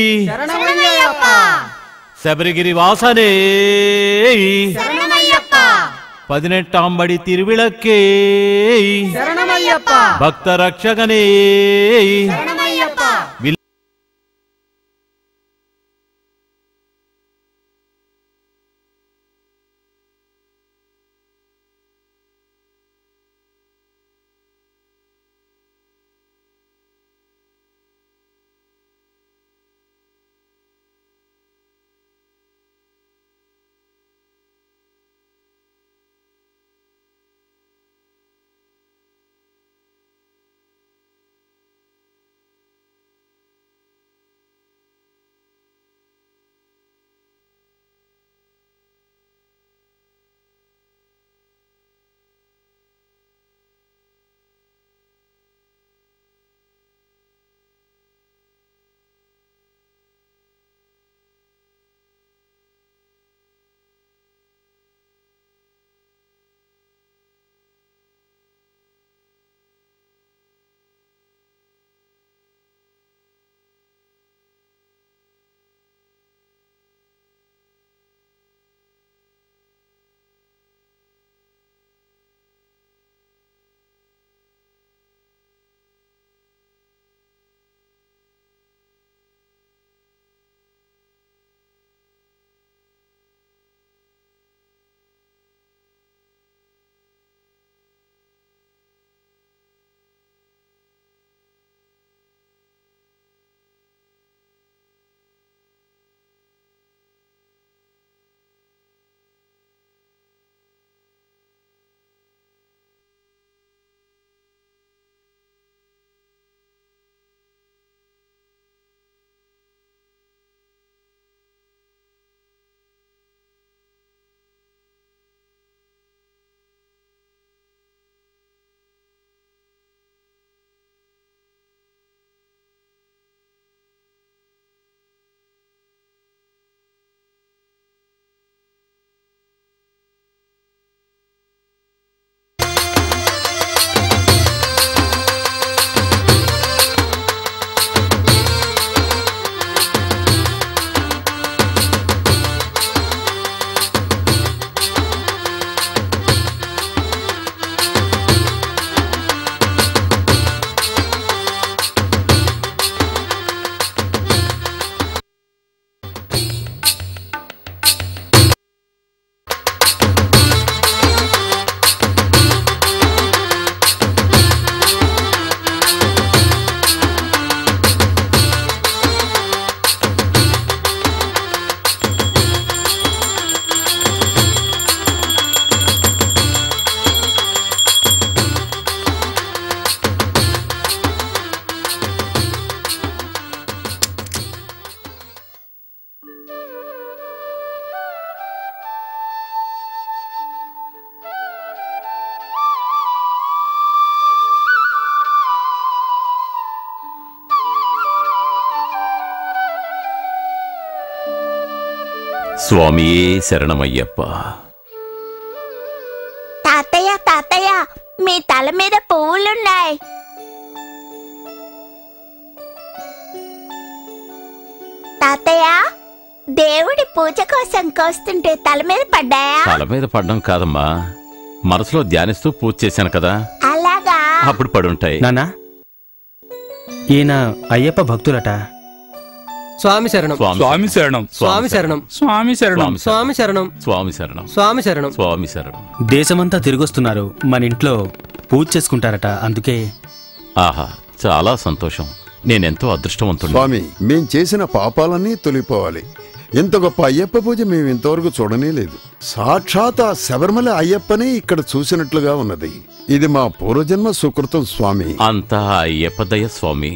శరణమయ్యప్ప శబరిగిరి వాసనే శరణమయ్యప్ప பதினெட்டாம்படி திருவிளக்கே శరణమయ్యప్ప பக்த ரட்சகனே శరణమయ్యప్ప స్వామియే శరణమయ్యప్ప తాతయ్య తాతయ్య మీ తల మీద పువ్వులున్నాయి తాతయ్య దేవుడి పూజ కోసం కోస్తుంటే తల మీద పడ్డాయా తల మీద పడ్డం కాదమ్మా మనసులో ధ్యానిస్తూ పూజ చేశాను కదా అలాగా అప్పుడు పడుంటాయి నానా ఈయన అయ్యప్ప భక్తులట స్వామి శరణం స్వామి స్వామి శరణం స్వామి శరణం స్వామి శరణం స్వామి శరణం స్వామి శరణం స్వామి శరణం స్వామి శరణం స్వామి శరణం దేశమంతా తిరిగొస్తున్నారు మన ఇంట్లో పూజ చేసుకుంటారట అందుకే ఆహా చాలా సంతోషం నేనెంతో అదృష్టవంతుడు స్వామి మేం చేసిన పాపాలన్నీ తొలిపోవాలి ఇంత గొప్ప అయ్యప్ప పూజ మేము ఇంతవరకు చూడనే లేదు సాక్షాత్ ఆ శబరిమల అయ్యప్పనే ఇక్కడ చూసినట్లుగా ఉన్నది ఇది మా పూర్వజన్మ సుకృతం స్వామి అంతా అయ్యప్పదయ్య స్వామి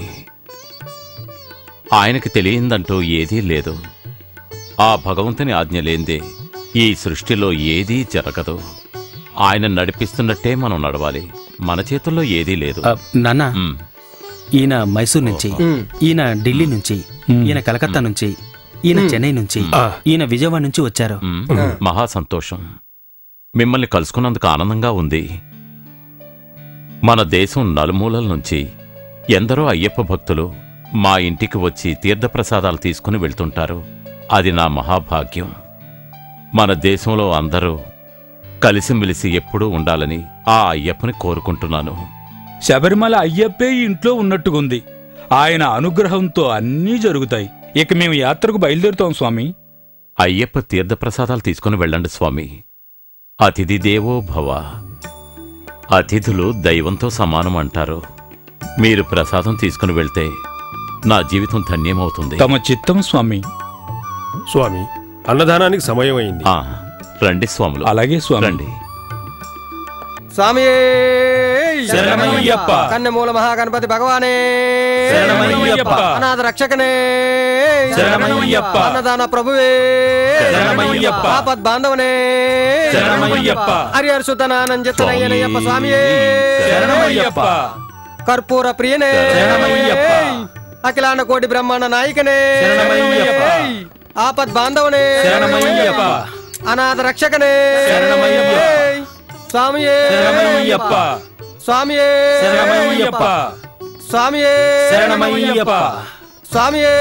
ఆయనకి తెలియందంటూ ఏదీ లేదు ఆ భగవంతుని ఆజ్ఞ లేందే ఈ సృష్టిలో ఏదీ జరగదు ఆయన నడిపిస్తున్నట్టే మనం నడవాలి మన చేతుల్లో ఏదీ లేదు ఆ, నాన్న ఉమ్, ఈయన మైసూర్ నుంచి మ్. ఈయన ఢిల్లీ నుంచి ఈయన కలకత్తా నుంచి ఈయన చెన్నై నుంచి ఈయన విజయవాడ నుంచి వచ్చారు ఉమ్, మహా సంతోషం మిమ్మల్ని కలుసుకున్నందుకు ఆనందంగా ఉంది మన దేశం నలుమూలల నుంచి ఎందరో అయ్యప్ప భక్తులు మా ఇంటికి వచ్చి తీర్థప్రసాదాలు తీసుకుని వెళ్తుంటారు అది నా మహాభాగ్యం మన దేశంలో అందరూ కలిసిమెలిసి ఎప్పుడూ ఉండాలని ఆ అయ్యప్పని కోరుకుంటున్నాను శబరిమల అయ్యప్పే ఇంట్లో ఉన్నట్టుగుంది ఆయన అనుగ్రహంతో అన్నీ జరుగుతాయి ఇక మేము యాత్రకు బయలుదేరుతాం స్వామి అయ్యప్ప తీర్థప్రసాదాలు తీసుకుని వెళ్ళండి స్వామి అతిథి దేవో భవ అతిథులు దైవంతో సమానం అంటారు మీరు ప్రసాదం తీసుకుని వెళ్తే నా జీవితం ధన్యమవుతుంది తమ చిత్తం స్వామి స్వామి అన్నదానానికి సమయం అయింది ఆ, రండి స్వాములు అలాగే స్వామి రండి స్వామి శరణమయ్యప్ప. కన్నెమూల మహాగణపతి భగవానే శరణమయ్యప్ప. అనాథ రక్షకనే శరణమయ్యప్ప. అన్నదాన ప్రభువే శరణమయ్యప్ప. ఆపద్ బాంధవనే శరణమయ్యప్ప. హరిహర సుతనానంజతనయ్యనయ్యప్ప స్వామియే శరణమయ్యప్ప కర్పూర ప్రియనే శరణమయ్యప్ప. అఖిలాండ కోటి బ్రహ్మాండ నాయకనే శరణమయ్యప్ప. ఆపద్ బాంధవనే శరణమయ్యప్ప. అనాథ రక్షకనే శరణమయ్యప్ప. స్వామియే శరణమయ్యప్ప స్వామియే శరణమయ్యప్ప స్వామియే శరణమయ్యప్ప స్వామియే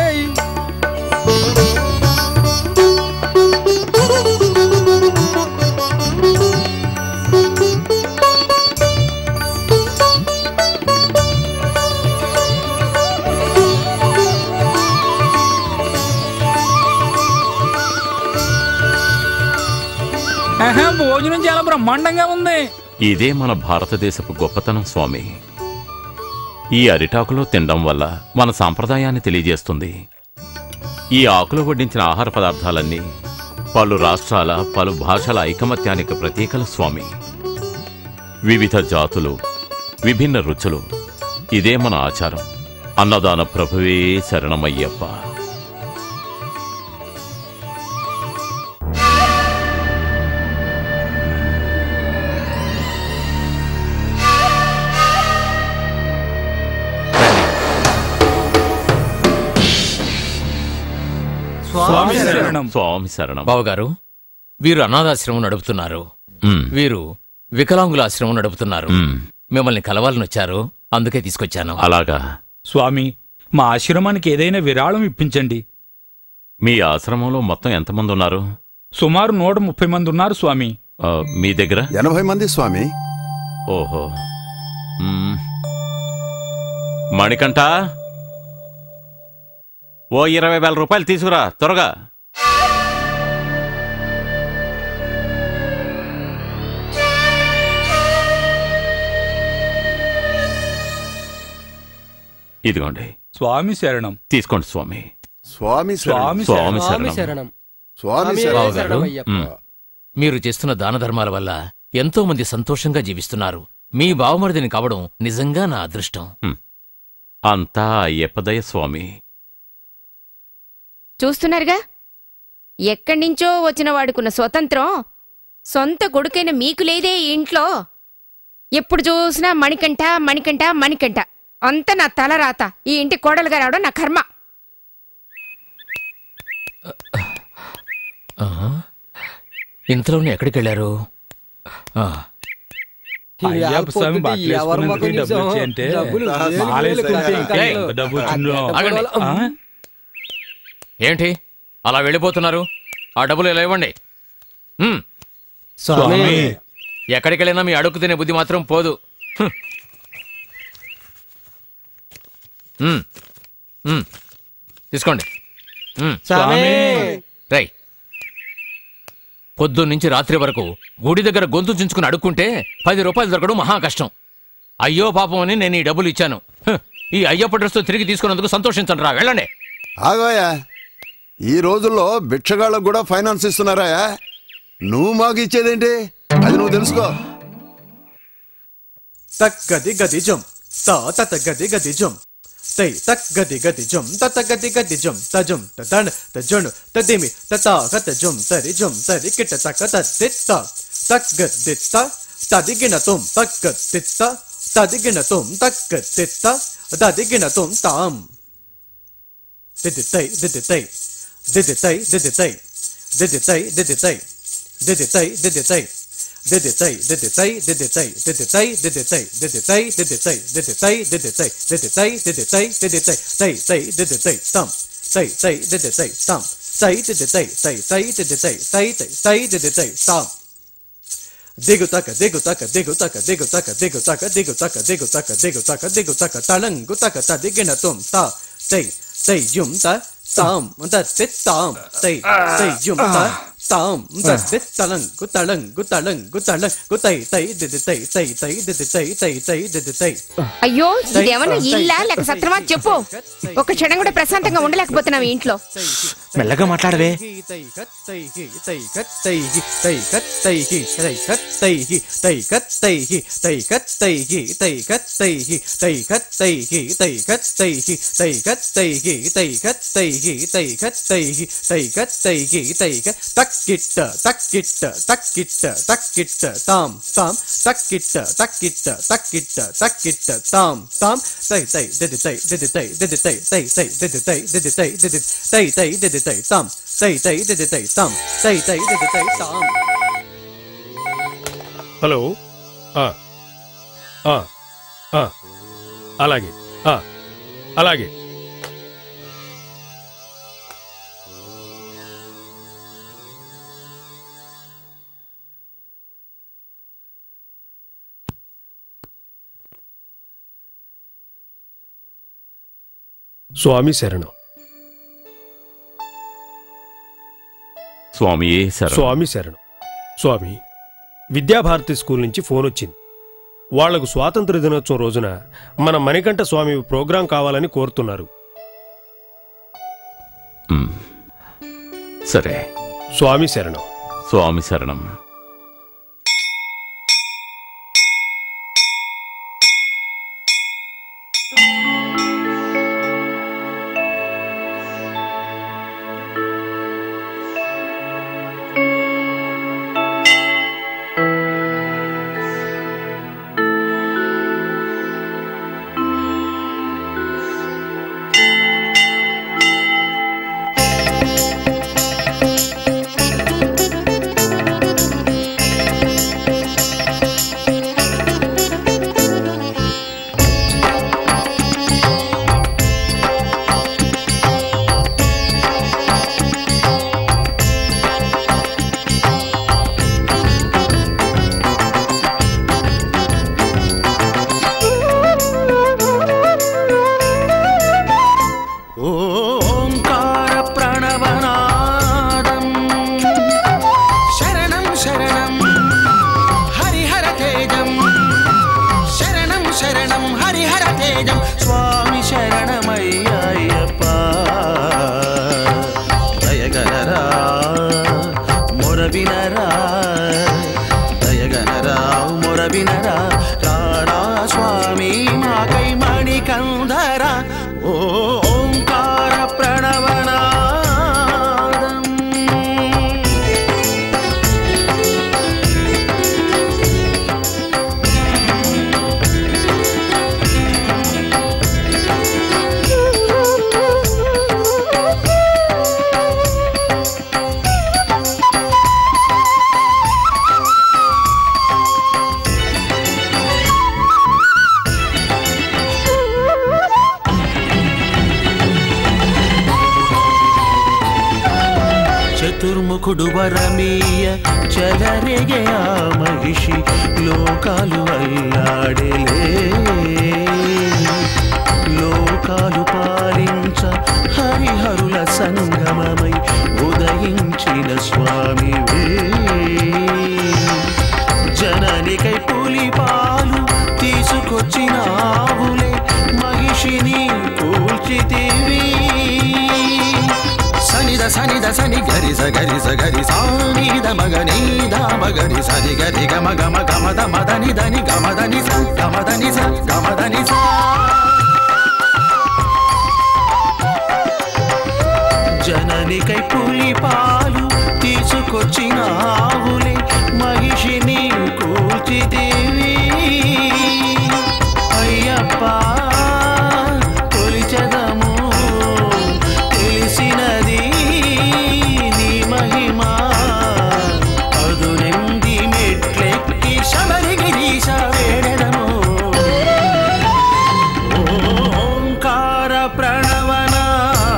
ఆహా, భోజనం చాలా బ్రహ్మాండంగా ఉంది ఇదే మన భారతదేశపు గొప్పతనం స్వామి ఈ అరిటాకులో తినడం వల్ల మన సాంప్రదాయాన్ని తెలియజేస్తుంది ఈ ఆకులో వడ్డించిన ఆహార పదార్థాలన్నీ పలు రాష్ట్రాల పలు భాషల ఐకమత్యానికి ప్రతీకల స్వామి వివిధ జాతులు విభిన్న రుచులు ఇదే మన ఆచారం అన్నదాన ప్రభువే శరణమయ్యప్ప స్వామి శరణం స్వామి శరణం బావగారు వీరు అనాథాశ్రమం నడుపుతున్నారు ఉమ్, వీరు వికలాంగుల ఆశ్రమం నడుపుతున్నారు ఉమ్, మిమ్మల్ని కలవాలని వచ్చారు అందుకే తీసుకొచ్చాను అలాగా స్వామి మా ఆశ్రమానికి ఏదైనా విరాళం ఇప్పించండి మీ ఆశ్రమంలో మొత్తం ఎంతమంది ఉన్నారు సుమారు నూట ముప్పై మంది ఉన్నారు స్వామి ఆ, మీ దగ్గర ఎనభై మంది స్వామి ఓహో మ్మ్. మణికంఠ ఓ ఇరవై వేల రూపాయలు తీసుకురా త్వరగా ఇదిగోండి స్వామి శరణం తీసుకోండి స్వామి స్వామి శరణం. స్వామి స్వామి స్వామి శరణం శరణం స్వామి స్వామియే శరణం. బావగారు. శరణమయ్యప్ప మ్మ్. మీరు చేస్తున్న దాన ధర్మాల వల్ల ఎంతో మంది సంతోషంగా జీవిస్తున్నారు మీ బావమరిదిని కావడం నిజంగా నా అదృష్టం అంతా అయ్యప్పదయ స్వామి చూస్తున్నారుగా ఎక్కడి నుంచో వచ్చిన వాడుకున్న స్వతంత్రం సొంత కొడుకైన మీకు లేదే ఈ ఇంట్లో ఎప్పుడు చూసినా మణికంట మణికంట మణికంట అంత నా తల రాత ఈ ఇంటి కోడలుగా రావడం నా కర్మ ఆ? ఇంతలోనే ఎక్కడికి వెళ్ళారు ఆ, అయ్యప్ప స్వామి బట్టలు ఎవరు వేసుకున్నందుకు మొఖం డబ్బులు చూసాం? వచ్చాయంటే డబ్బులు మాల వేసుకుంటే ఇంకా ఏయ్, ఎంత డబ్బు వచ్చిందో ఆగండి. ఆ? ఏంటి అలా వెళ్ళిపోతున్నారు ఆ డబ్బులు ఇలా ఇవ్వండి మ్మ్. స్వామి స్వామి ఎక్కడికి వెళ్ళినా మీ అడుగు తినే బుద్ధి మాత్రం పోదు హ్మ్. మ్మ్. మ్మ్. తీసుకోండి మ్మ్. స్వామి రై పొద్దున్నుంచి రాత్రి వరకు గుడి దగ్గర గొంతు చించుకుని అడుక్కుంటే పది రూపాయలు దొరకడం మహా కష్టం అయ్యో పాపం అని నేను ఈ డబ్బులు ఇచ్చాను హ్, ఈ అయ్యప్ప డ్రెస్తో తిరిగి తీసుకున్నందుకు సంతోషించండి రా వెళ్ళండి ఆగోయా ఈ రోజుల్లో భిక్షగాళ్ళకు కూడా ఫైనాన్స్ ఇస్తున్నారా నువ్వు మాకు ఇచ్చేదేంటి అది నువ్వు తెలుసుకో తక్ గది గది జం తా తత గది గది జం తై తక్ గది గది జం తత గది గది జం తజం తదన్ తజను తదిమి తతా గత జం తరి జం తరి కిట తక తదిత్త తక్ గదిత్త తదిగిన తుం తక్ గదిత్త తదిగిన తుం తక్ గదిత్త తదిగిన తుం తాం దిదితై దిదితై దిదితై దిదితై దిదితై దిదితై దిదితై దిదితై దిదితై దిదితై దిదితై దిదితై దిదితై దిదితై దిదితై దిదితై దిదితై దిదితై దిదితై దిదితై తై తై దిదితై తం తై తై దిదితై తం తై దిదితై తై తై దిదితై తై తై తై దిదితై తం దిగుతక దిగుతక దిగుతక దిగుతక దిగుతక దిగుతక దిగుతక దిగుతక దిగుతక తళంగుతక తదిగిన తుం తా తై తై యుం త తాం త తాం తై తై యుం త తాం త తళంగు తళంగు తళంగు తళంగు తై తై దిది తై తై తై దిది తై తై తై దిది తై అయ్యో ఇదేమన్నా ఇల్లా లేక సత్రమా చెప్పు ఒక క్షణం కూడా ప్రశాంతంగా ఉండలేకపోతున్నావు ఈ ఇంట్లో మెల్లగా మాట్లాడవే తై కత్ తై హి తై కత్ తై హి తై కత్ తై హి తై కత్ తై హి తై కత్ తై హి తై కత్ తై హి తై కత్ తై హి తై కత్ తై హి తై కత్ తై హి తై కత్ తై హి తై కత్ తై హి తై కత్ తై హి తై కత్ తై హి తై కత్ తక్కిట్ట తక్కిట్ట తక్కిట్ట తక్కిట్ట తాం తాం తక్కిట్ట తక్కిట్ట తక్కిట్ట తక్కిట్ట తాం తాం తై తై దిది తై దిది తై దిది తై తై తై దిది తై దిది తై దిది తై తై దిది తై తాం తై తై దిది తై తాం తై తై దిది తై తాం హలో ఆ, ఆ, ఆ, అలాగే ఆ, అలాగే స్వామి శరణం స్వామియే శరణం స్వామి శరణం స్వామి విద్యాభారతి స్కూల్ నుంచి ఫోన్ వచ్చింది వాళ్లకు స్వాతంత్ర దినోత్సవం రోజున మన మణికంఠ స్వామి ప్రోగ్రాం కావాలని కోరుతున్నారు మ్. సరే స్వామి శరణం స్వామి శరణం ఓంకార ప్రణవనాదం శరణం శరణం హరిహర తేజం శరణం శరణం హరిహర తేజం స్వామి శరణమయ్యప్ప దయగనరా మొరవినరా దయగనరా మొరవినరా రాడా స్వామి మాకై మణికంధర ఓంకార ప్రణవనాదం చతుర్ముఖుడు వరమీయ చలరేగే ఆ మహిషి లోకాలు అల్లాడేలే లోకాలు పాలించ హరిహరుల సంగమమై ఉదయించిన స్వామివే జననికై పులి పాలు తీసుకొచ్చినావులే మహిషిని కూల్చితివి సనిద సనిద సని గరి స గరి స గరి సానిద మగని దా మగని సని గరి గమ గమ గమ ద మదని దని గమదని స గమదని స గమదని స జననికై పులి పాలు తీసుకొచ్చినావులే మహిషిని కూల్చిదేవి అయ్యప్ప కొలిచెదము తెలిసినది నీ మహిమ అదునెంది మెట్లెక్కి ప్రణవనా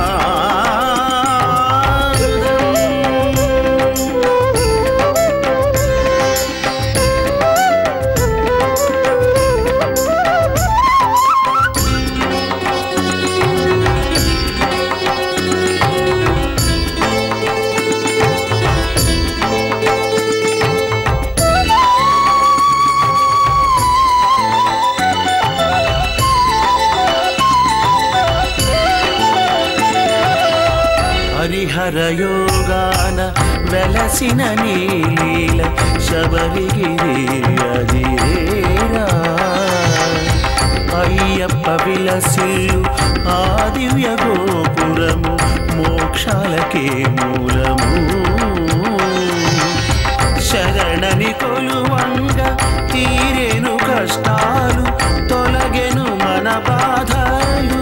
హరిహర యోగాన వెలసిన నీలీల శబరిగిరి అదిరేరా అయ్యప్ప విలసిల్లు ఆ దివ్య గోపురము మోక్షాలకే మూలము శరణని కొలువంగ తీరేను కష్టాలు తొలగెను మన బాధలు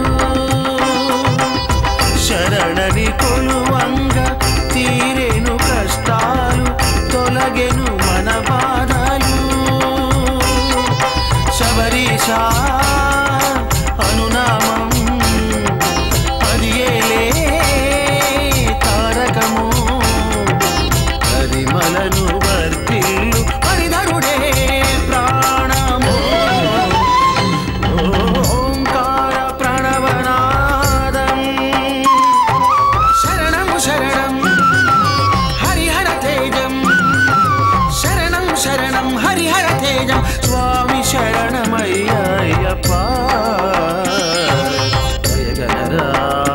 శరణని కొలువంగ తీరేను కష్టాలు తొలగెను మన బాధలు శబరీష అనునామం అది ఏలే తారకము పరిమలను వర్తిల్లు హరిధరుడే ప్రాణము ఓంకార ప్రణవనాదం శరణం శరణం హరిహర తేజం శరణం శరణం హరిహర తేజం స్వామి శరణమయ్యప్ప దయగనరా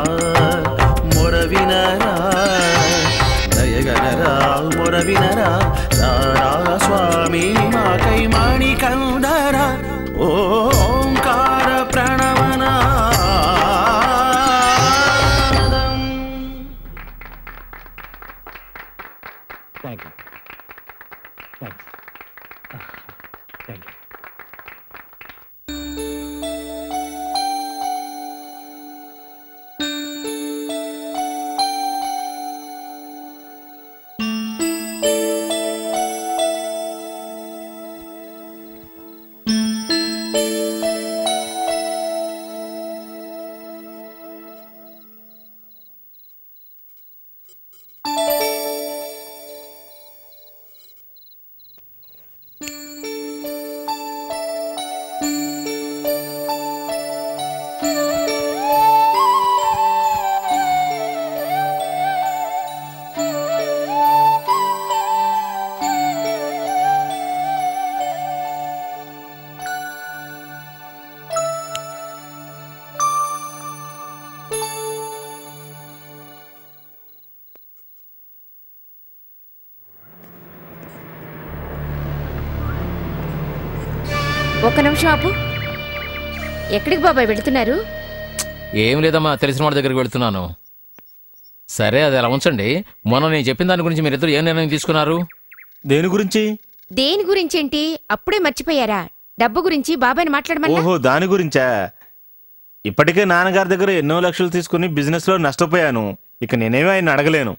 మొరవినరా దయగనరా మొరవినరా రారా స్వామి మాకై మాణికందరా ఓంకార ప్రణవనా thank you thanks thank you ఒక్క నిమిషం ఆపు ఎక్కడికి బాబాయ్ వెళుతున్నారు ఏం లేదమ్మా తెలిసిన వాళ్ళ దగ్గరికి వెళ్తున్నాను సరే అది అలా ఉంచండి మొన్న నేను చెప్పిన దాని గురించి మీరిద్దరు ఏం నిర్ణయం తీసుకున్నారు దేని గురించి దేని గురించేంటి అప్పుడే మర్చిపోయారా డబ్బు గురించి బాబాయ్ని మాట్లాడమన్నా ఓహో దాని గురించా ఇప్పటికే నాన్నగారి దగ్గర ఎన్నో లక్షలు తీసుకుని బిజినెస్ లో నష్టపోయాను ఇక నేనేమీ ఆయన అడగలేను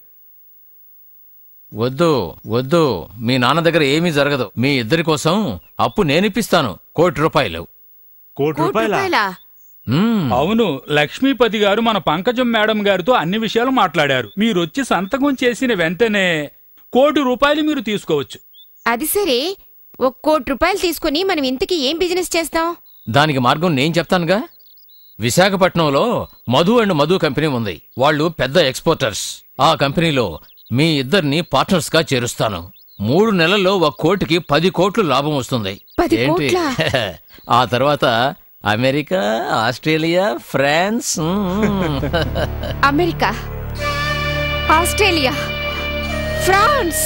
వద్దు వద్దు మీ నాన్న దగ్గర ఏమీ జరగదు మీ ఇద్దరి కోసం అప్పు నేనిప్పిస్తాను కోటి రూపాయలు కోటి రూపాయలా అవును లక్ష్మీపతి గారు మన పంకజం మేడం గారితో అన్ని విషయాలు మాట్లాడారు మీరొచ్చి సంతకం చేసిన వెంటనే కోటి రూపాయలు మీరు తీసుకోవచ్చు అది సరే ఒక కోటి రూపాయలు తీసుకొని మనం ఇంతకీ ఏం బిజినెస్ చేస్తాం దానికి మార్గం నేను చెప్తానుగా విశాఖపట్నంలో మధు అండ్ మధు కంపెనీ ఉంది వాళ్ళు పెద్ద ఎక్స్పోర్టర్స్ ఆ కంపెనీలో మీ ఇద్దరిని పార్ట్నర్స్ గా చేరుస్తాను మూడు నెలల్లో ఒక కోటికి పది కోట్లు లాభం వస్తుంది పది కోట్లా? ఆ తర్వాత అమెరికా ఆస్ట్రేలియా ఫ్రాన్స్ మ్మ్. అమెరికా ఆస్ట్రేలియా ఫ్రాన్స్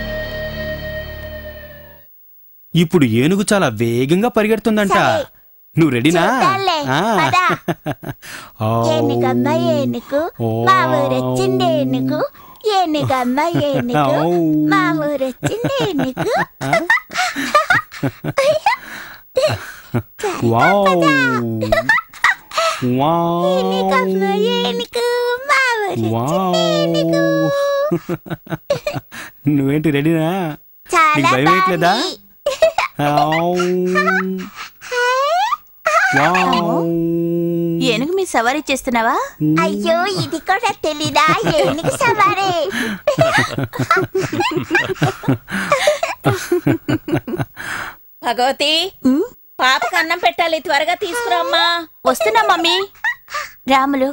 ఇప్పుడు ఏనుగు చాలా వేగంగా పరిగెడుతుందంట సరే. నువ్వు రెడీనా చూద్దాంలే. ఆ. పద. ఆ. ఏనుగమ్మ ఏనుగు ఓ. మా ఊరొచ్చింది ఏనుగు ఏనుగమ్మ ఏనుగు ఔ. మా ఊరొచ్చింది ఏనుగు వావ్ వావ్ ఏనుగమ్మ ఏనుగు మా వావ్ ఊరొచ్చింది ఏనుగు నువ్వేంటి రెడీనా చాలా నీకు భయం వేయట్లేదా బాగుంది. ఆవ్. వావ్ ఏనుగు మీ సవారీ చేస్తున్నావా అయ్యో ఇది కూడా తెలీదా ఏనుగు సవారీ భగవతి పాపకు అన్నం పెట్టాలి త్వరగా తీసుకురామ్మా వస్తున్నా మమ్మీ రాములు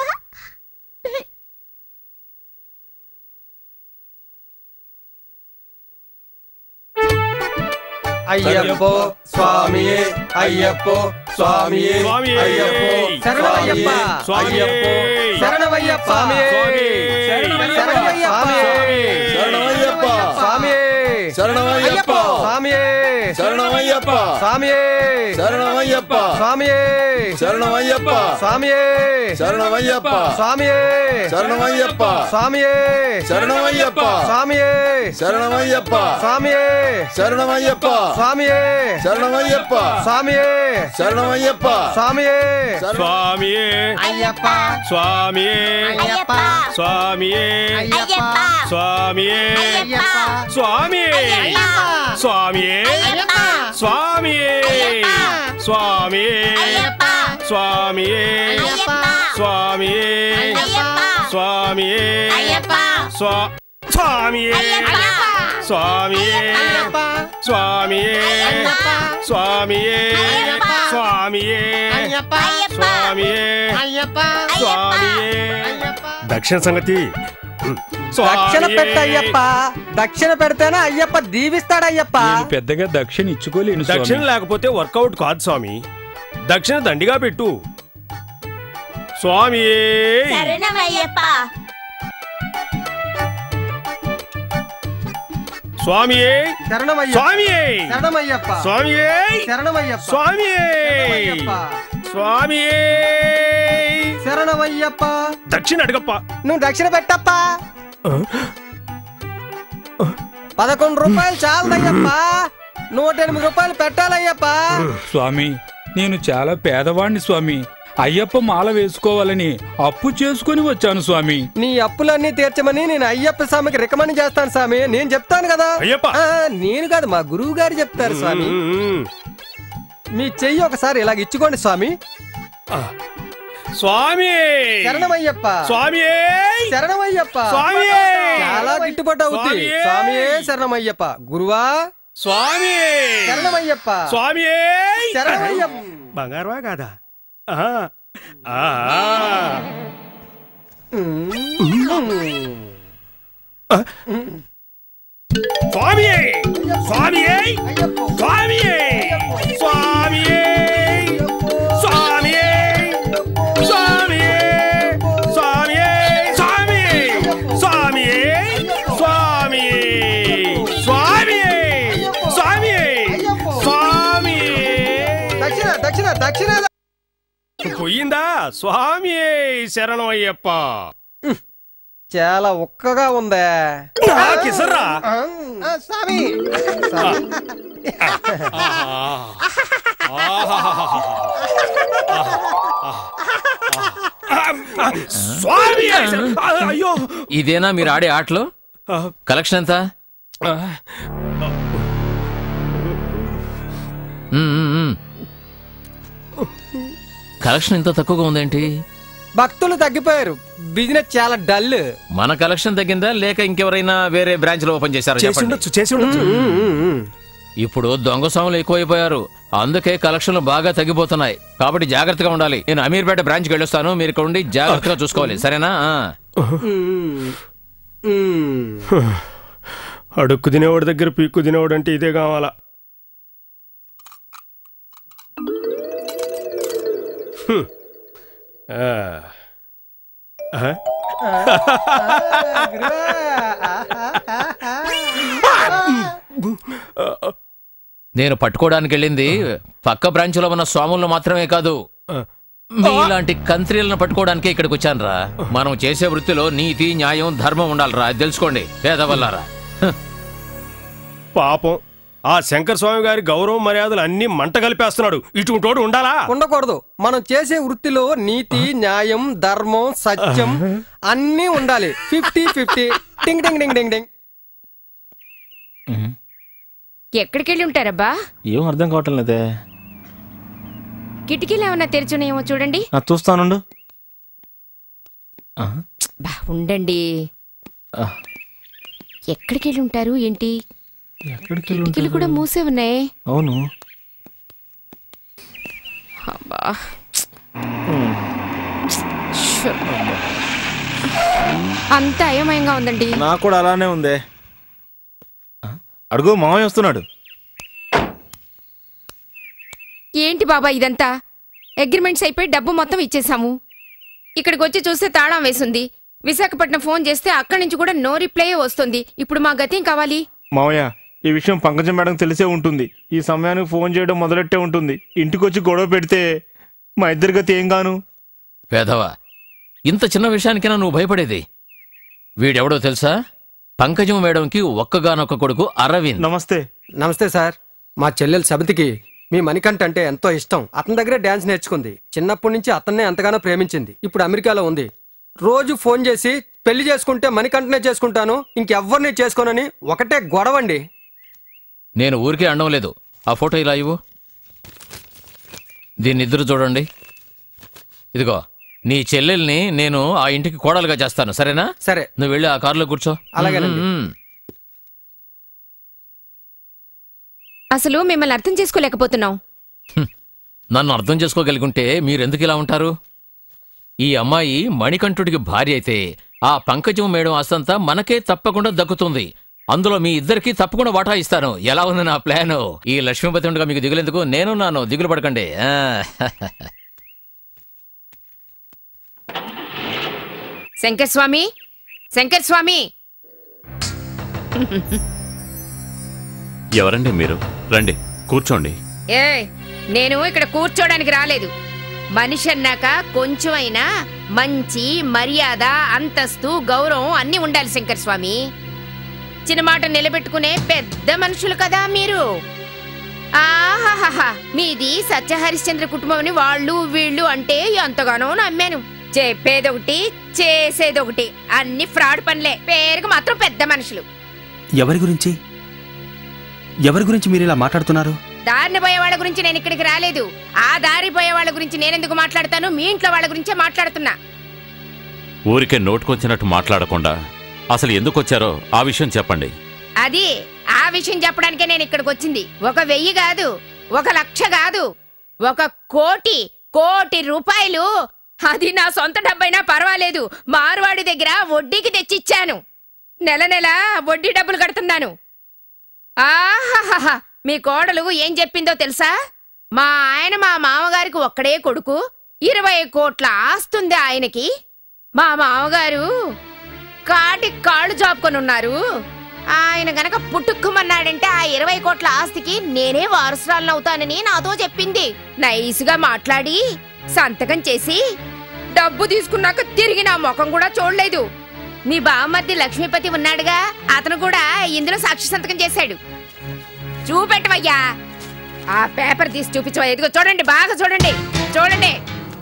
అయ్యప్పో స్వామియే అయ్యప్పో స్వామియే స్వామియే. అయ్యప్పో శరణమయ్యప్ప అయ్యప్పో శరణమయ్యప్ప శరణమయ్యప్ప శరణమయ్యప్ప స్వామియే శరణమయ్యప్ప స్వామియే శరణమయ్యప్ప స్వామియే శరణమయ్యప్ప స్వామియే శరణమయ్యప్ప స్వామియే శరణమయ్యప్ప స్వామియే శరణమయ్యప్ప స్వామియే శరణమయ్యప్ప స్వామియే శరణమయ్యప్ప స్వామియే శరణమయ్యప్ప స్వామియే శరణమయ్యప్ప స్వామియే శరణమయ్యప్ప స్వామియే స్వామియే అయ్యప్ప స్వామియే అయ్యప్ప స్వామియే అయ్యప్ప స్వామియే అయ్యప్ప స్వామియే స్వామియే స్వామియే స్వామియే అయ్యప్ప స్వామియే స్వామియే స్వామియే అయ్యప్ప స్వా స్వామియే స్వామియే స్వామియే స్వామియే స్వామియే స్వామియే స్వామియే దక్షిణ సంగతి దక్షిణ పెట్టయ్యప్ప దక్షిణ పెడితేనే అయ్యప్ప దీవిస్తాడయ్యప్ప నేను పెద్దగా దక్షిణ ఇచ్చుకోలేను స్వామి. దక్షిణ లేకపోతే వర్కౌట్ కాదు స్వామి దక్షిణ దండిగా పెట్టు స్వామి శరణమయ్యప్ప స్వామి శరణమయ్యప్ప స్వామి శరణమయ్యప్ప స్వామి శరణమయ్యప్ప స్వామి శరణమయ్యప్ప. స్వామి శరణమయ్యప్ప దక్షిణ అడగప్ప నువ్వు దక్షిణ పెట్టప్ప పదకొండు రూపాయలు చాలదయ్యప్ప నూట ఎనిమిది రూపాయలు పెట్టాలయ్యప్ప స్వామి నేను చాలా పేదవాణ్ణి స్వామి అయ్యప్ప మాల వేసుకోవాలని అప్పు చేసుకుని వచ్చాను స్వామి నీ అప్పులన్నీ తీర్చమని నేను అయ్యప్ప స్వామికి రికమెండ్ చేస్తాను స్వామి నేను చెప్తాను కదా అయ్యప్ప ఆ, నేను కాదు మా గురువు గారు చెప్తారు స్వామి మీ చెయ్యి ఒకసారి ఇలాగ ఇచ్చుకోండి స్వామి స్వామి శరణమయ్యప్ప స్వామి శరణమయ్యప్ప స్వామి చాలా గిట్టుబాటు అవుతుంది స్వామియే. స్వామియే శరణమయ్యప్ప గురువా స్వామి శరణమయ్యప్ప స్వామి శరణమయ్యప్ప బంగారవా కాదా ఆహా. ఆహా. స్వామి స్వామి స్వామి స్వామి స్వామి స్వామి స్వామి స్వామి స్వామి స్వామి స్వామి స్వామి స్వామి దక్షిణ దక్షిణ దక్షిణ పోయిందా స్వామి శరణం అయ్యప్ప చాలా ఉక్కగా ఉందా నాకిసరా స్వామి స్వామి అయ్యో ఇదేనా మీరు ఆడే ఆటలు కలెక్షన్ ఎంత మ్మ్, మ్మ్, మ్మ్. కలెక్షన్ ఇంత తక్కువగా ఉందేంటి భక్తులు తగ్గిపోయారు బిజినెస్ చాలా డల్ మన కలెక్షన్ తగ్గిందా లేక ఇంకెవరైనా వేరే బ్రాంచ్ లో ఓపెన్ చేశారా చేసి చెప్పండి. ఉండొచ్చు చేసి ఉండొచ్చు ఇప్పుడు దొంగ స్వాములు ఎక్కువైపోయారు అందుకే కలెక్షన్లు బాగా తగ్గిపోతున్నాయి కాబట్టి జాగ్రత్తగా ఉండాలి నేను అమీర్పేట బ్రాంచ్కి వెళ్ళొస్తాను మీరు ఇక్కడ ఉండి జాగ్రత్తగా చూసుకోవాలి సరేనా ఆ. అడుక్కు తినేవాడి దగ్గర పీక్కు తినేవాడు అంటే ఇదే కావాలా హ్మ్. ఆ. ఆ? నేను పట్టుకోవడానికి వెళ్ళింది పక్క బ్రాంచ్ లో ఉన్న స్వాములను మాత్రమే కాదు మీలాంటి కంత్రీలను పట్టుకోవడానికే ఇక్కడికి వచ్చానురా మనం చేసే వృత్తిలో నీతి న్యాయం ధర్మం ఉండాలిరా అది తెలుసుకోండి పేదవల్లారా పాపం ఆ శంకర్ స్వామి గారి గౌరవం మర్యాదలు అన్ని మంట కలిపేస్తున్నాడు ఇటువంటి ఉండాలా ఉండకూడదు మనం చేసే వృత్తిలో నీతి న్యాయం ధర్మం సత్యం అన్నీ ఉండాలి ఫిఫ్టీ ఫిఫ్టీ టింగ్ టింగ్ టింగ్ టింగ్ టింగ్ ఎక్కడికి వెళ్ళి ఉంటారబ్బా ఏం అర్థం కావటం లేదే కిటికీలు ఏమన్నా తెరిచున్నాయేమో చూడండి ఆ, చూస్తానుండు ఆ, బా ఉండండి ఆ, ఎక్కడికి వెళ్ళి ఉంటారు ఏంటి ఎక్కడికి వెళ్ళి కిటికీలు కూడా ఉంటారు? మూసే ఉన్నాయి అవును అబ్బా షో. అంత అయోమయంగా ఉందండి నాకు కూడా అలానే ఉందే ఆ, అడుగు మామయ్య వస్తున్నాడు ఏంటి బాబా ఇదంతా అగ్రిమెంట్స్ అయిపోయి డబ్బు మొత్తం ఇచ్చేసాము ఇక్కడికి వచ్చి చూస్తే తాళం వేసింది విశాఖపట్నం ఫోన్ చేస్తే అక్కడి నుంచి కూడా నో రిప్లై వస్తుంది ఇప్పుడు మా గతి ఏం కావాలి మామయ్య ఈ విషయం పంకజం మేడం తెలిసే ఉంటుంది ఈ సమయానికి ఫోన్ చేయడం మొదలెట్టే ఉంటుంది ఇంటికి వచ్చి గొడవ పెడితే మా ఇద్దరి గతి ఏం గాను పేదవా ఇంత చిన్న విషయానికైనా నువ్వు భయపడేది వీడెవడో తెలుసా పంకజం మేడంకి ఒక్కగానొక్క కొడుకు అరవింద్ నమస్తే నమస్తే సార్ మా చెల్లెలు సబితికి మీ మణికంఠ అంటే ఎంతో ఇష్టం అతని దగ్గరే డాన్స్ నేర్చుకుంది చిన్నప్పటి నుంచి అతన్నే ఎంతగానో ప్రేమించింది ఇప్పుడు అమెరికాలో ఉంది రోజు ఫోన్ చేసి పెళ్లి చేసుకుంటే మణికంఠనే చేసుకుంటాను ఇంకెవ్వరిని చేసుకోనని ఒకటే గొడవండి నేను ఊరికే అండం లేదు ఆ ఫోటో ఇలా ఇవ్వు దీన్ని ఇద్దరు చూడండి ఇదిగో నీ చెల్లెల్ని నేను ఆ ఇంటికి కోడలుగా చేస్తాను సరేనా సరే నువ్వు వెళ్ళి ఆ కారులో కూర్చో అలాగేనండి. మ్మ్. అసలు మిమ్మల్ని అర్థం చేసుకోలేకపోతున్నాం నన్ను అర్థం చేసుకోగలిగుంటే మీరెందుకు ఇలా ఉంటారు ఈ అమ్మాయి మణికంఠుడికి భార్య అయితే ఆ పంకజం మేడం ఆస్తంతా మనకే తప్పకుండా దక్కుతుంది అందులో మీ ఇద్దరికి తప్పకుండా వాటా ఇస్తాను ఎలా ఉంది నా ప్లాను ఈ లక్ష్మీపతి ఉండగా మీకు దిగులేందుకు నేను నాను దిగులు పడకండి ఆ. శంకర్ స్వామి శంకర్ స్వామి ఎవరండి మీరు రండి కూర్చోండి ఏ నేను ఇక్కడ కూర్చోడానికి రాలేదు మనిషి అన్నాక కొంచెం అయినా మంచి మర్యాద అంతస్తు గౌరవం అన్ని ఉండాలి శంకర్ స్వామి చిన్న మాట నిలబెట్టుకునే పెద్ద మనుషులు కదా మీరు ఆహాహాహా మీది సత్యహరిశ్చంద్ర కుటుంబం అని వాళ్ళు వీళ్ళు అంటే ఎంతగానో నమ్మాను చెప్పేదొకటి చేసేదొకటి అన్ని ఫ్రాడ్ పనులే పేరుకు మాత్రం పెద్ద మనుషులు ఎవరి గురించి ఎవరి గురించి మీరు ఇలా మాట్లాడుతున్నారు దారిని పోయే వాళ్ళ గురించి నేను ఇక్కడికి రాలేదు ఆ దారి పోయే వాళ్ళ గురించి నేనెందుకు మాట్లాడతాను మీ ఇంట్లో వాళ్ళ గురించే మాట్లాడుతున్నా ఊరికే నోటుకొచ్చినట్టు మాట్లాడకుండా అసలు ఎందుకు వచ్చారో ఆ విషయం చెప్పండి అది ఆ విషయం చెప్పడానికే నేను ఇక్కడికి వచ్చింది ఒక వెయ్యి కాదు ఒక లక్ష కాదు ఒక కోటి కోటి రూపాయలు అది నా సొంత డబ్బైనా పర్వాలేదు మార్వాడి దగ్గర వడ్డీకి తెచ్చిచ్చాను నెల నెల వడ్డీ డబ్బులు కడుతున్నాను ఆహాహా మీ కోడలు ఏం చెప్పిందో తెలుసా మా ఆయన మా మామగారికి ఒక్కడే కొడుకు ఇరవై కోట్ల ఆస్తుంది ఆయనకి మా మామగారు కాటి కాళ్ళు చాపుకొని ఉన్నారు ఆయన గనక పుట్టుక్కుమన్నాడంటే ఆ ఇరవై కోట్ల ఆస్తికి నేనే వారసురాలను అవుతానని నాతో చెప్పింది నైస్గా మాట్లాడి సంతకం చేసి డబ్బు తీసుకున్నాక తిరిగి నా ముఖం కూడా చూడలేదు మీ బామ్మర్ది లక్ష్మీపతి ఉన్నాడుగా అతను కూడా ఇందులో సాక్షి సంతకం చేశాడు చూపెట్టవయ్యా ఆ పేపర్ తీసి చూపించవా ఇదిగో చూడండి బాగా చూడండి చూడండి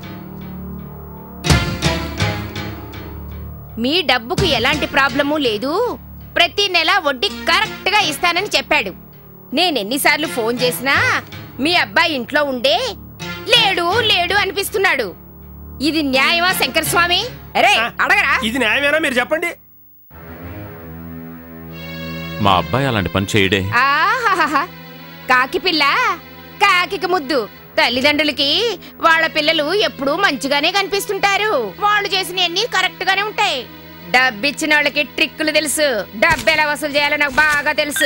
మీ డబ్బుకు ఎలాంటి ప్రాబ్లము లేదు ప్రతి నెల వడ్డీ కరెక్ట్ గా ఇస్తానని చెప్పాడు నేను ఎన్నిసార్లు ఫోన్ చేసినా మీ అబ్బాయి ఇంట్లో ఉండే లేడు లేడు అనిపిస్తున్నాడు ఇది న్యాయమా శంకర్ స్వామి అరే అడగరా ఇది న్యాయమేనా మీరు చెప్పండి మా అబ్బాయి అలాంటి పని చేయడే ఆహాహా కాకి పిల్ల కాకికి ముద్దు తల్లిదండ్రులకి వాళ్ళ పిల్లలు ఎప్పుడూ మంచిగానే కనిపిస్తుంటారు వాళ్ళు చేసినవన్నీ కరెక్ట్ గానే ఉంటాయి డబ్బిచ్చిన వాళ్ళకి ట్రిక్కులు తెలుసు డబ్బు ఎలా వసూలు చేయాలో నాకు బాగా తెలుసు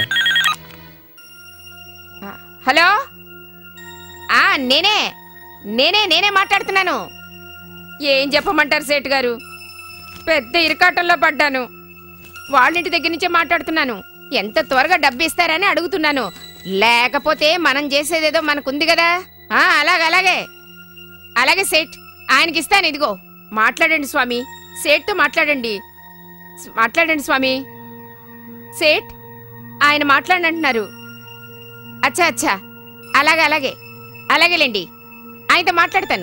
హలో ఆ నేనే నేనే నేనే మాట్లాడుతున్నాను ఏం చెప్పమంటారు సేటు గారు పెద్ద ఇరకాటంలో పడ్డాను వాళ్ళింటి దగ్గర నుంచే మాట్లాడుతున్నాను ఎంత త్వరగా డబ్బు ఇస్తారని అడుగుతున్నాను లేకపోతే మనం చేసేదేదో మనకుంది కదా ఆ అలాగే అలాగే అలాగే సేట్ ఆయనకి ఇస్తాను ఇదిగో మాట్లాడండి స్వామి సేట్తో మాట్లాడండి స్- మాట్లాడండి స్వామి సేట్ ఆయన మాట్లాడంటున్నారు అచ్చా అచ్చా అలాగే అలాగే అలాగేలేండి ఆయనతో మాట్లాడతాను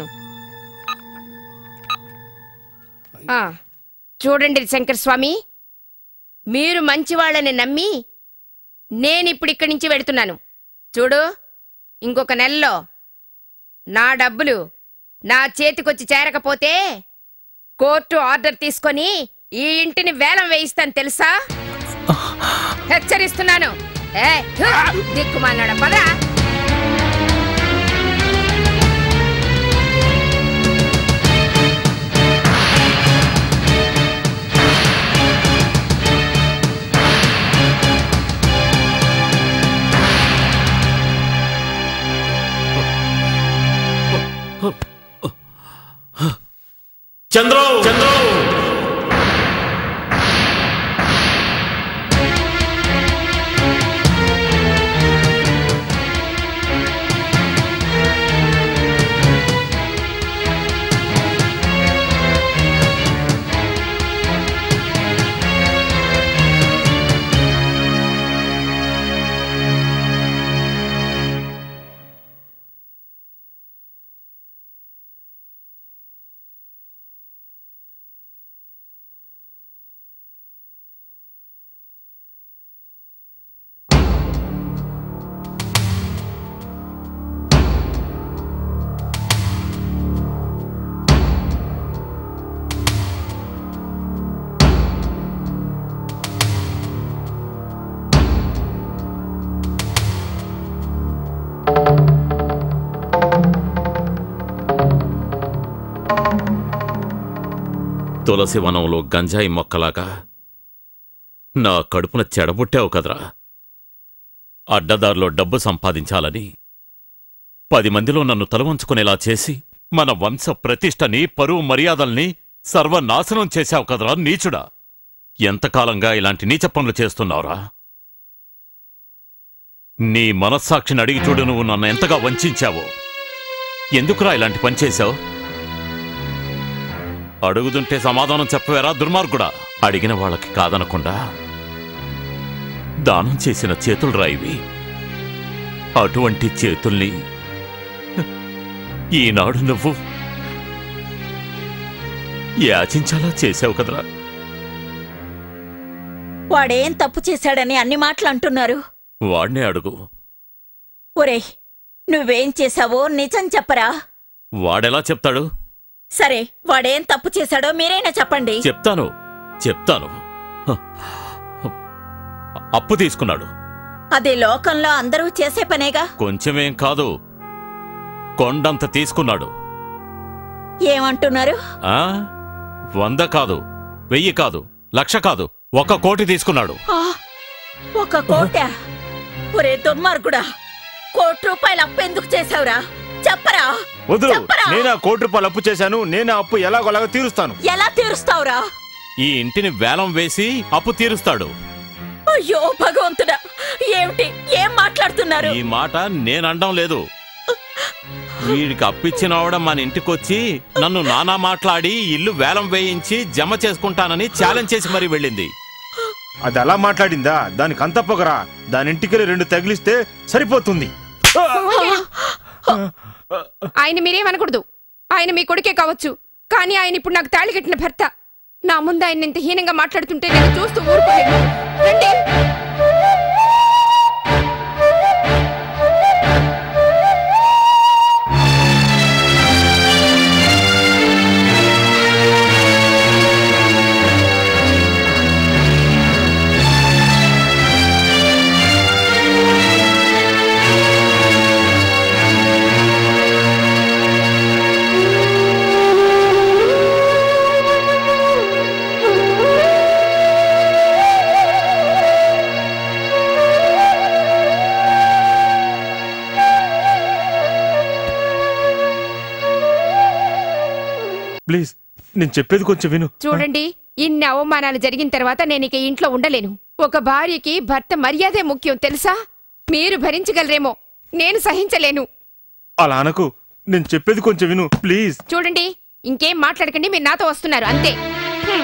ఆ, చూడండి శంకర్ స్వామి మీరు మంచి వాళ్ళని నమ్మి నేను ఇప్పుడు ఇక్కడి నుంచి వెడుతున్నాను చూడు ఇంకొక నెలలో నా డబ్బులు నా చేతికొచ్చి చేరకపోతే కోర్టు ఆర్డర్ తీసుకొని ఈ ఇంటిని వేలం వేయిస్తాను తెలుసా హెచ్చరిస్తున్నాను ఏ దిక్కుమాలినాడ పదా చంద్రు చంద్రు తులసి వనంలో గంజాయి మొక్కలాగా నా కడుపున చెడబుట్టావు కదరా అడ్డదారిలో డబ్బు సంపాదించాలని పది మందిలో నన్ను తలవంచుకునేలా చేసి మన వంశ ప్రతిష్టని పరువు మర్యాదల్ని సర్వనాశనం చేశావు కదరా నీచుడా ఎంతకాలంగా ఇలాంటి నీచ పనులు చేస్తున్నావురా నీ మనస్సాక్షిని అడిగి చూడు నువ్వు నన్ను ఎంతగా వంచావో ఎందుకురా ఇలాంటి పని చేశావు అడుగుతుంటే సమాధానం చెప్పవేరా దుర్మార్గుడా అడిగిన వాళ్ళకి కాదనకుండా దానం చేసిన చేతులు రాయివి అటువంటి చేతుల్ని ఈనాడు నువ్వు యాచించాలా చేశావు కదరా వాడేం తప్పు చేశాడని అన్ని మాటలు అంటున్నారు వాడినే అడుగు ఒరే నువ్వేం చేశావో నిజం చెప్పరా వాడెలా చెప్తాడు సరే వాడేం తప్పు చేశాడో మీరైనా చెప్పండి చెప్తాను చెప్తాను హ. అప్పు తీసుకున్నాడు అది లోకంలో అందరూ చేసే పనేగా కొంచెమేం కాదు కొండంత తీసుకున్నాడు ఏమంటున్నారు ఆ వంద కాదు వెయ్యి కాదు లక్ష కాదు ఒక కోటి తీసుకున్నాడు ఆ, ఒక కోట ఒరే దుర్మార్గుడా కోటి రూపాయలు అప్పెందుకు చేశావురా చెప్పరా వద్దు చెప్పరా నేను ఆ కోటి రూపాయలు అప్పు చేశాను నేను ఆ అప్పు ఎలాగోలాగా తీరుస్తాను ఎలా తీరుస్తావురా ఈ ఇంటిని వేలం వేసి అప్పు తీరుస్తాడు అయ్యో భగవంతుడా ఏమిటి ఏం మాట్లాడుతున్నారు ఈ మాట నేనండం లేదు వీడికి అప్పిచ్చినవాడ మన ఇంటికొచ్చి నన్ను నానా మాట్లాడి ఇల్లు వేలం వేయించి జమ చేసుకుంటానని ఛాలెంజ్ చేసి మరీ వెళ్ళింది అది అలా మాట్లాడిందా దానికి అంత పొగరా దాని ఇంటికి రెండు తగిలిస్తే సరిపోతుంది ఆయన మీరేమనకూడదు ఆయన మీ కొడుకే కావచ్చు కానీ ఆయన ఇప్పుడు నాకు తాళి కట్టిన భర్త నా ముందు ఆయన ఇంత హీనంగా మాట్లాడుతుంటే నేను చూస్తూ ఊరుకోలేను రండి ప్లీజ్ నేను చెప్పేది కొంచెం విను చూడండి ఇన్ని అవమానాలు జరిగిన తర్వాత నేను ఇక ఇంట్లో ఉండలేను ఒక భార్యకి భర్త మర్యాదే ముఖ్యం తెలుసా మీరు భరించగలరేమో నేను సహించలేను అలా అనకు నేను చెప్పేది కొంచెం విను ప్లీజ్ చూడండి ఇంకేం మాట్లాడకండి మీరు నాతో వస్తున్నారు అంతే హ్మ్.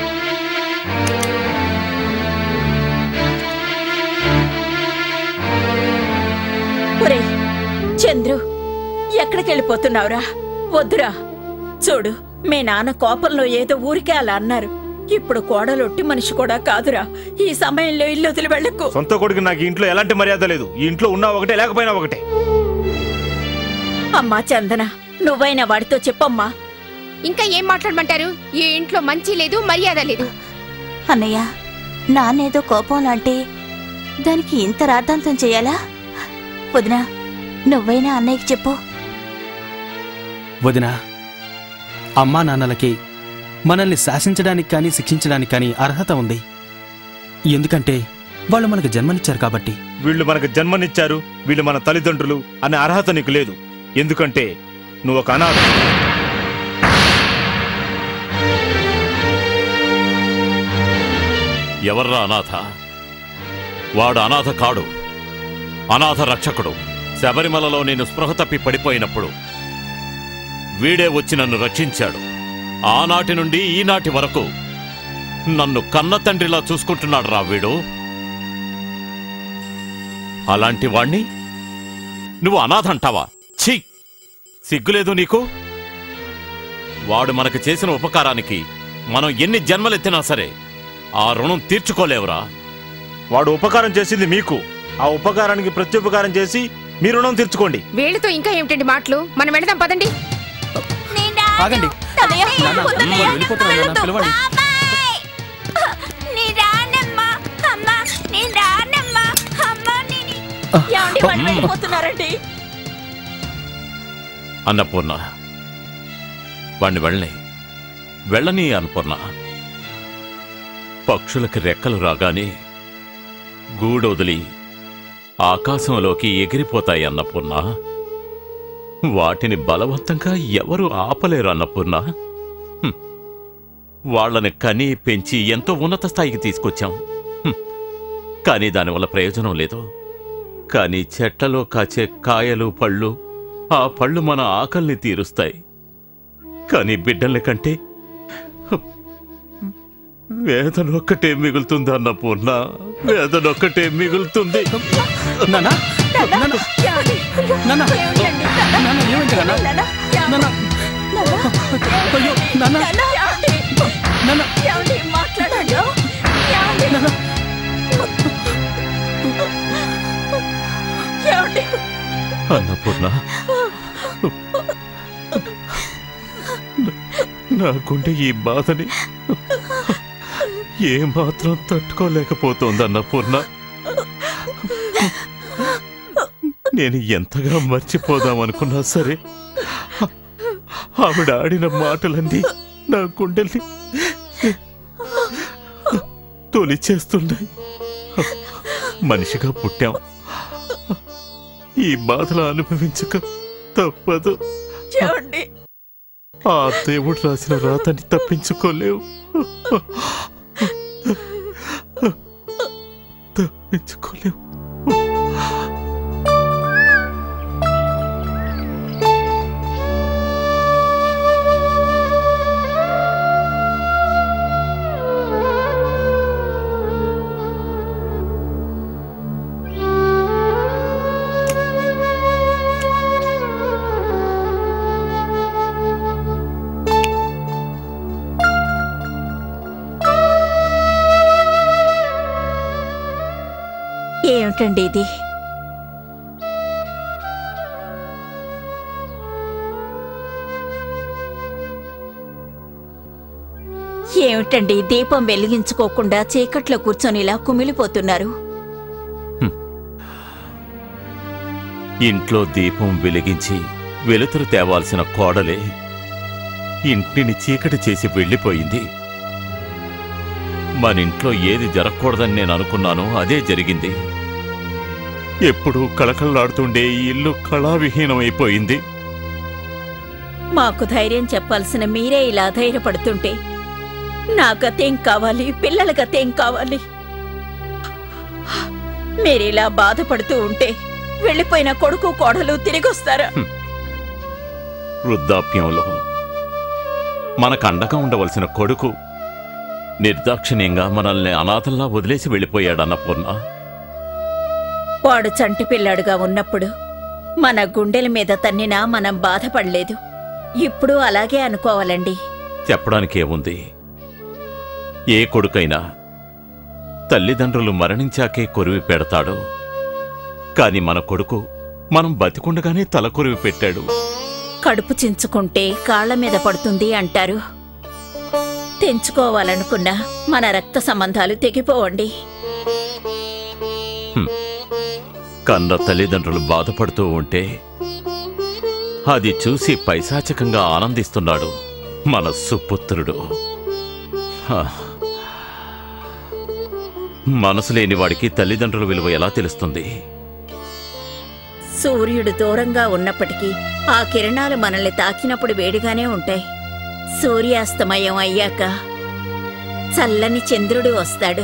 ఒరే చంద్రు ఎక్కడికి వెళ్ళిపోతున్నావురా వద్దురా చూడు మీ నాన్న కోపంలో ఏదో ఊరికే అలా అన్నారు ఇప్పుడు కోడలొట్టి మనిషి కూడా కాదురా ఈ సమయంలో ఇల్లు వదిలి వెళ్ళకు సొంత కొడుకు నాకు ఈ ఇంట్లో ఎలాంటి మర్యాద లేదు ఈ ఇంట్లో ఉన్నా ఒకటే లేకపోయినా ఒకటే అమ్మా చందన నువ్వైనా వాడితో చెప్పమ్మా ఇంకా ఏం మాట్లాడమంటారు ఈ ఇంట్లో మంచి లేదు మర్యాద లేదు అన్నయ్య నాన్నేదో కోపంలో అంటే దానికి ఇంత రాద్ధాంతం చేయాలా వదినా నువ్వైనా అన్నయ్యకి చెప్పు వదినా అమ్మా నాన్నలకి మనల్ని శాసించడానికి కానీ శిక్షించడానికి కానీ అర్హత ఉంది ఎందుకంటే వాళ్ళు మనకు జన్మనిచ్చారు కాబట్టి వీళ్ళు మనకు జన్మనిచ్చారు వీళ్ళు మన తల్లిదండ్రులు అనే అర్హత నీకు లేదు ఎందుకంటే నువ్వు ఒక అనాథ ఎవర్రా అనాథ వాడు అనాథ కాడు అనాథ రక్షకుడు శబరిమలలో నేను స్పృహ తప్పి పడిపోయినప్పుడు వీడే వచ్చి నన్ను రక్షించాడు ఆనాటి నుండి ఈనాటి వరకు నన్ను కన్న తండ్రిలా చూసుకుంటున్నాడు రా వీడు అలాంటి వాణ్ణి నువ్వు అనాథ అంటావా ఛీ సిగ్గులేదు నీకు వాడు మనకు చేసిన ఉపకారానికి మనం ఎన్ని జన్మలెత్తినా సరే ఆ రుణం తీర్చుకోలేవురా వాడు ఉపకారం చేసింది మీకు ఆ ఉపకారానికి ప్రత్యుపకారం చేసి మీ రుణం తీర్చుకోండి వీళ్ళతో ఇంకా ఏమిటండి మాటలు మనం వెళదాం పదండి ఆగండి నాన్న, వాళ్ళు వెళ్ళిపోతున్నారు నాన్న, పిలవండి ఏమండి వాళ్ళు వెళ్ళిపోతున్నారండి అన్నపూర్ణ వాణ్ణి వెళ్ళని వెళ్ళని అన్నపూర్ణ పక్షులకి రెక్కలు రాగానే గూడొదిలి ఆకాశంలోకి ఎగిరిపోతాయి అన్నపూర్ణ వాటిని బలవంతంగా ఎవరు ఆపలేరు అన్నపూర్ణ హ్మ్. వాళ్ళని కని పెంచి ఎంతో ఉన్నత స్థాయికి తీసుకొచ్చాం హ్మ్. కానీ దానివల్ల ప్రయోజనం లేదు కానీ చెట్లలో కాచే కాయలు పళ్ళు ఆ పళ్ళు మన ఆకల్ని తీరుస్తాయి కానీ బిడ్డల కంటే వేదనొక్కటే మిగులుతుంది అన్న పూర్ణ వేదనొక్కటే మిగులుతుంది నాన్న నాన్న నాన్న నాన్న ఏమైంది నాన్న నాన్న అయ్యో నాన్న నాన్న మాట్లాడండి ఏమండి అన్నపూర్ణ నా గుండె ఈ బాధని ఏమాత్రం తట్టుకోలేకపోతోంది అన్నపూర్ణ నేను ఎంతగా మర్చిపోదామనుకున్నా సరే ఆవిడ ఆడిన మాటలన్నీ నా గుండెల్ని తొలిచేస్తున్నాయి మనిషిగా పుట్టాం ఈ బాధలు అనుభవించక తప్పదు ఏమండి ఆ దేవుడు రాసిన రాతని తప్పించుకోలేవు తప్పించుకోలేవు ఏమిటండి ఇది ఏమిటండి దీపం వెలిగించుకోకుండా చీకట్లో కూర్చొని ఇలా కుమిలిపోతున్నారు ఇంట్లో దీపం వెలిగించి వెలుతురు తేవాల్సిన కోడలే ఇంటిని చీకటి చేసి వెళ్ళిపోయింది మన ఇంట్లో ఏది జరగకూడదని నేను అనుకున్నానో అదే జరిగింది ఎప్పుడూ కళకళలాడుతుండే ఈ ఇల్లు కళావిహీనమైపోయింది మాకు ధైర్యం చెప్పాల్సిన మీరే ఇలా ధైర్యపడుతుంటే నా గతేం కావాలి పిల్లల గతేం కావాలి మీరిలా బాధపడుతూ ఉంటే వెళ్ళిపోయిన కొడుకు కోడలు తిరిగొస్తారా వృద్ధాప్యంలో మనకు అండగా ఉండవలసిన కొడుకు నిర్దాక్షిణ్యంగా మనల్ని అనాథల్లా వదిలేసి వెళ్ళిపోయాడన్నపూర్ణ వాడు చంటి పిల్లాడుగా ఉన్నప్పుడు మన గుండెల మీద తన్నినా మనం బాధపడలేదు ఇప్పుడు అలాగే అనుకోవాలండి చెప్పడానికేముంది ఏ కొడుకైనా తల్లిదండ్రులు మరణించాకే కొరివి పెడతాడు కాని మన కొడుకు మనం బతికుండగానే తలకొరివి పెట్టాడు కడుపు చించుకుంటే కాళ్ళ మీద పడుతుంది అంటారు తెంచుకోవాలనుకున్న మన రక్త సంబంధాలు తెగిపోవండి కన్న తల్లిదండ్రులు బాధపడుతూ ఉంటే అది చూసి పైశాచకంగా ఆనందిస్తున్నాడు మన సుపుత్రుడు హ. మనసు లేని వాడికి తల్లిదండ్రుల విలువ ఎలా తెలుస్తుంది సూర్యుడు దూరంగా ఉన్నప్పటికీ ఆ కిరణాలు మనల్ని తాకినప్పుడు వేడిగానే ఉంటాయి సూర్యాస్తమయం అయ్యాక చల్లని చంద్రుడు వస్తాడు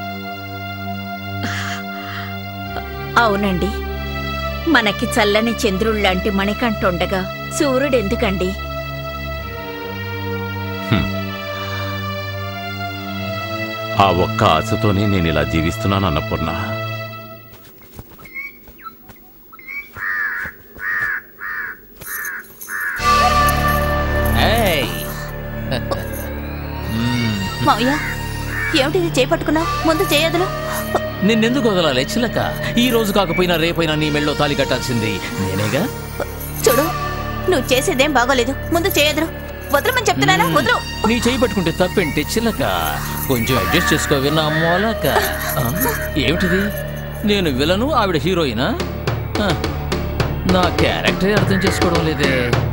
అవునండి మనకి చల్లని చంద్రుళ్ళంటి మణికంటుండగా సూర్యుడెందుకండి ఆ ఒక్క ఆశతోనే నేను ఇలా జీవిస్తున్నాను అన్నపూర్ణ ఏయ్! మావయ్య ఏమిటిది చేపట్టుకున్నావు ముందు చేయదులు నిన్నెందుకు వదలాలి చిలక ఈ రోజు కాకపోయినా రేపైనా నీ మెళ్ళో తాలి కట్టాల్సింది నేనేగా చూడు నువ్వు చేసేదేం బాగోలేదు ముందు చేయదులు వదలమని చెప్తున్నానా వదలు నీ చేయి పట్టుకుంటే తప్పేంటి చిలక కొంచెం అడ్జస్ట్ చేసుకోవి నా మూలక ఆ, ఏమిటిది నేను విలను ఆవిడ హీరోయినా ఆ, నా క్యారెక్టర్ అర్థం చేసుకోవడం లేదే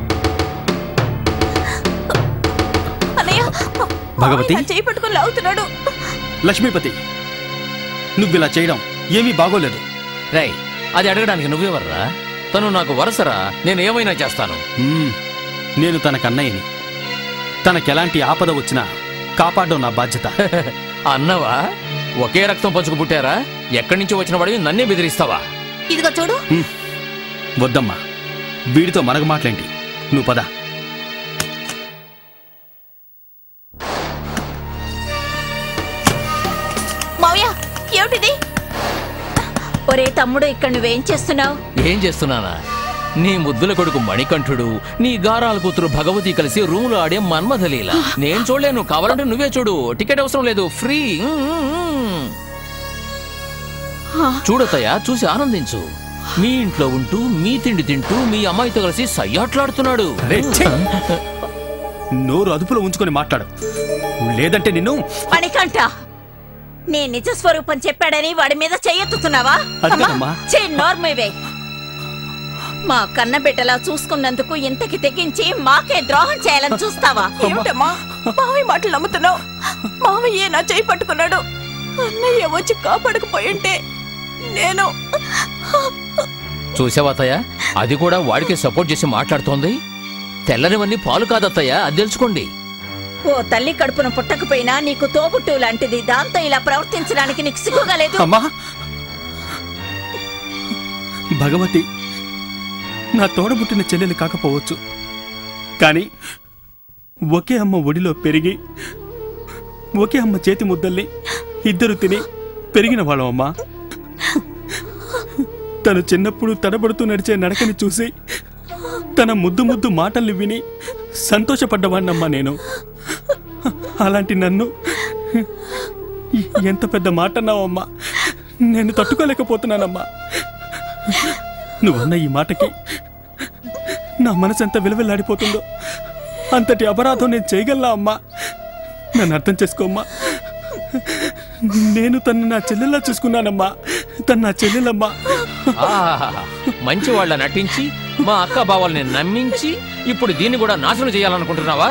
అన్నయ్య భగవతి? మావయ్య చేయి పట్టుకుని లాగుతున్నాడు లక్ష్మీపతి నువ్విలా చేయడం ఏమీ బాగోలేదు రై అది అడగడానికి నువ్వెవర్రా తను నాకు వరసరా నేను ఏమైనా చేస్తాను మ్మ్. నేను తన కన్నయ్యని తనకెలాంటి ఆపద వచ్చినా కాపాడడం నా బాధ్యత అన్నవా ఒకే రక్తం పంచుకు పుట్టారా ఎక్కడి నుంచి వచ్చిన వాడివి నన్నే బెదిరిస్తావా ఇదిగో చూడు మ్మ్. వద్దమ్మా వీడితో మనకు మాటలేంటి నువ్వు పద మావయ్య ఏమిటిది ఒరే తమ్ముడు ఇక్కడ నువ్వేం చేస్తున్నావు ఏం చేస్తున్నానా నీ ముద్దుల కొడుకు మణికంఠుడు నీ గారాల కూతురు భగవతి కలిసి రూములో ఆడే మన్మథలీల నేను చూడలేను కావాలంటే నువ్వే చూడు టికెట్ అవసరం లేదు ఫ్రీ చూడతయ్యా చూసి ఆనందించు మీ ఇంట్లో ఉంటూ మీ తిండి తింటూ మీ అమ్మాయితో కలిసి సయ్యాట్లాడుతున్నాడు రే, ఛీ! నోరు అదుపులో ఉంచుకొని మాట్లాడు లేదంటే నిన్ను మణికంఠ నీ నిజ స్వరూపం చెప్పాడని వాడి మీద చెయ్యెత్తుతున్నావా అది కాదమ్మా. నోర్మేవే మా కన్న బిడ్డలా చూసుకున్నందుకు ఇంతకి తెగించి మాకే ద్రోహం చేయాలని చూస్తావా ఏమిటమ్మా మావయ్య మాటలు నమ్ముతున్నావు మావయ్య నా చేయి పట్టుకున్నాడు అన్నయ్య వచ్చి కాపాడకపోయింటే నేను చూసావాతయ్య అది కూడా వాడికి సపోర్ట్ చేసి మాట్లాడుతోంది తెల్లనివన్నీ పాలు కాదత్తయ్య అది తెలుసుకోండి ఓ తల్లి కడుపున పుట్టకపోయినా నీకు తోబుట్టు లాంటిది దాంతో ఇలా ప్రవర్తించడానికి నీకు సిగ్గుగా లేదు అమ్మా భగవతి నా తోడబుట్టిన చెల్లెలు కాకపోవచ్చు కానీ ఒకే అమ్మ ఒడిలో పెరిగి ఒకే అమ్మ చేతి ముద్దల్ని ఇద్దరు తిని పెరిగిన వాళ్ళమమ్మా తను చిన్నప్పుడు తడబడుతూ నడిచే నడకని చూసి తన ముద్దు ముద్దు మాటల్ని విని సంతోషపడ్డవాణ్ణమ్మా నేను అలాంటి నన్ను ఎంత పెద్ద మాట అన్నావమ్మా నేను తట్టుకోలేకపోతున్నానమ్మా నువ్వన్న ఈ మాటకి నా మనసు ఎంత విలువెల్లాడిపోతుందో అంతటి అపరాధం నేను చేయగలనా అమ్మా నన్ను అర్థం చేసుకోమ్మా నేను తను నా చెల్లెల్లా చూసుకున్నానమ్మా తను నా చెల్లెలమ్మా ఆహాహాహా. మంచి వాళ్ళ నటించి మా అక్క బావల్ని నమ్మించి ఇప్పుడు దీన్ని కూడా నాశనం చేయాలనుకుంటున్నావా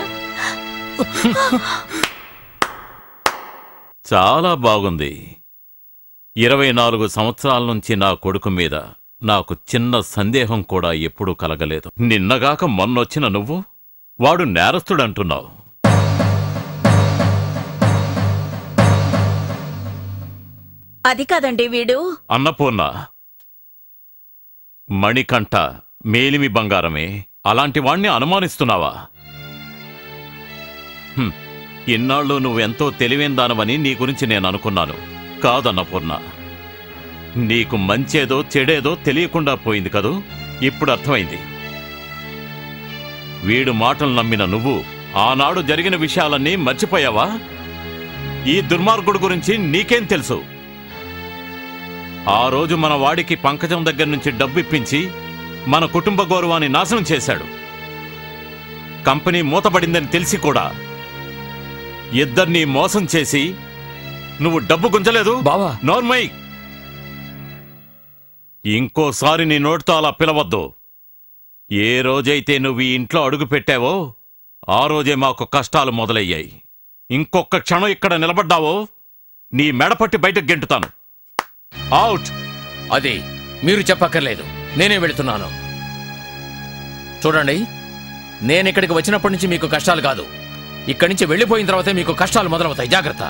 చాలా బాగుంది ఇరవై నాలుగు సంవత్సరాల నుంచి నా కొడుకు మీద నాకు చిన్న సందేహం కూడా ఎప్పుడూ కలగలేదు నిన్నగాక మొన్నొచ్చిన నువ్వు వాడు నేరస్తుడంటున్నావు అది కాదండి వీడు అన్నపూర్ణ మణికంఠ మేలిమి బంగారమే అలాంటి వాణ్ణి అనుమానిస్తున్నావా హ్మ్, ఇన్నాళ్ళు నువ్వెంతో తెలివైన దానవని నీ గురించి నేను అనుకున్నాను కాదన్నపూర్ణ నీకు మంచేదో చెడేదో తెలియకుండా పోయింది కదూ ఇప్పుడు అర్థమైంది వీడు మాటలు నమ్మిన నువ్వు ఆనాడు జరిగిన విషయాలన్నీ మర్చిపోయావా ఈ దుర్మార్గుడు గురించి నీకేం తెలుసు ఆ రోజు మన వాడికి పంకజం దగ్గర నుంచి డబ్బు ఇప్పించి మన కుటుంబ గౌరవాన్ని నాశనం చేశాడు కంపెనీ మూతపడిందని తెలిసి కూడా ఇద్దరిని మోసం చేసి నువ్వు డబ్బు గుంజలేదు బావా నోర్మై ఇంకోసారి నీ నోటితో అలా పిలవద్దు ఏ రోజైతే నువ్వు ఈ ఇంట్లో అడుగు పెట్టావో ఆ రోజే మాకు కష్టాలు మొదలయ్యాయి ఇంకొక క్షణం ఇక్కడ నిలబడ్డావో నీ మెడపట్టి బయటకు గెంటుతాను అవుట్ అది మీరు చెప్పక్కర్లేదు నేనే వెళుతున్నాను చూడండి నేను ఇక్కడికి వచ్చినప్పటి నుంచి మీకు కష్టాలు కాదు ఇక్కడి నుంచి వెళ్ళిపోయిన తర్వాతే మీకు కష్టాలు మొదలవుతాయి జాగ్రత్త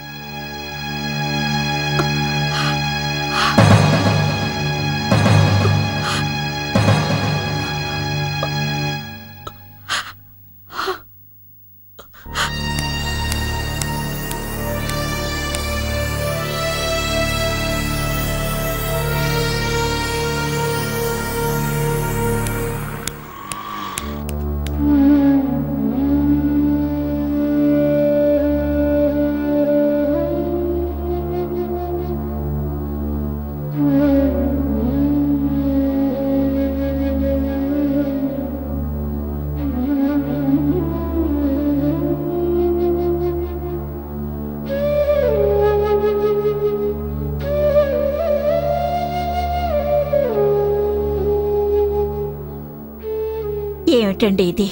ఏమిటండి ఇది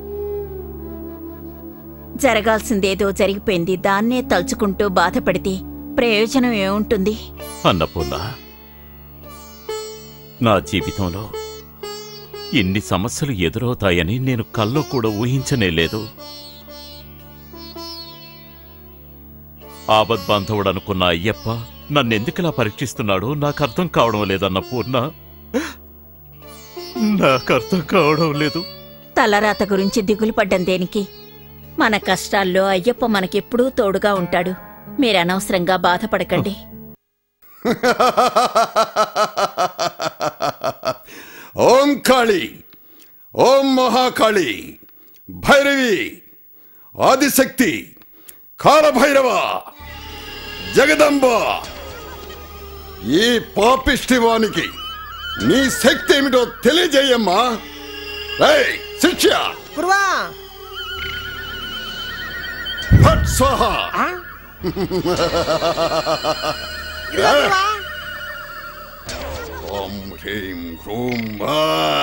జరగాల్సిందేదో జరిగిపోయింది దాన్నే తలుచుకుంటూ బాధపడితే ప్రయోజనం ఏముంటుంది అన్నపూర్ణ నా జీవితంలో ఇన్ని సమస్యలు ఎదురవుతాయని నేను కల్లో కూడా ఊహించనే లేదు ఆపద్బాంధవుడు అనుకున్న అయ్యప్ప నన్నెందుకులా పరీక్షిస్తున్నాడో నాకు అర్థం కావడం లేదన్న పూర్ణ నాకు అర్థం కావడం లేదు తలరాత గురించి దిగులు పడ్డం దేనికి మన కష్టాల్లో అయ్యప్ప మనకెప్పుడూ తోడుగా ఉంటాడు మీరు అనవసరంగా బాధపడకండి ఓం కాళి ఓం మహాకాళి భైరవి ఆదిశక్తి కాలభైరవ జగదంబ ఈ పాపిష్టివానికి నీ శక్తి ఏమిటో తెలియజేయమ్మా రేయ్, శిక్ష గురువా ఫట్ స్వాహ ఓం హ్రీం హ్రూం వా.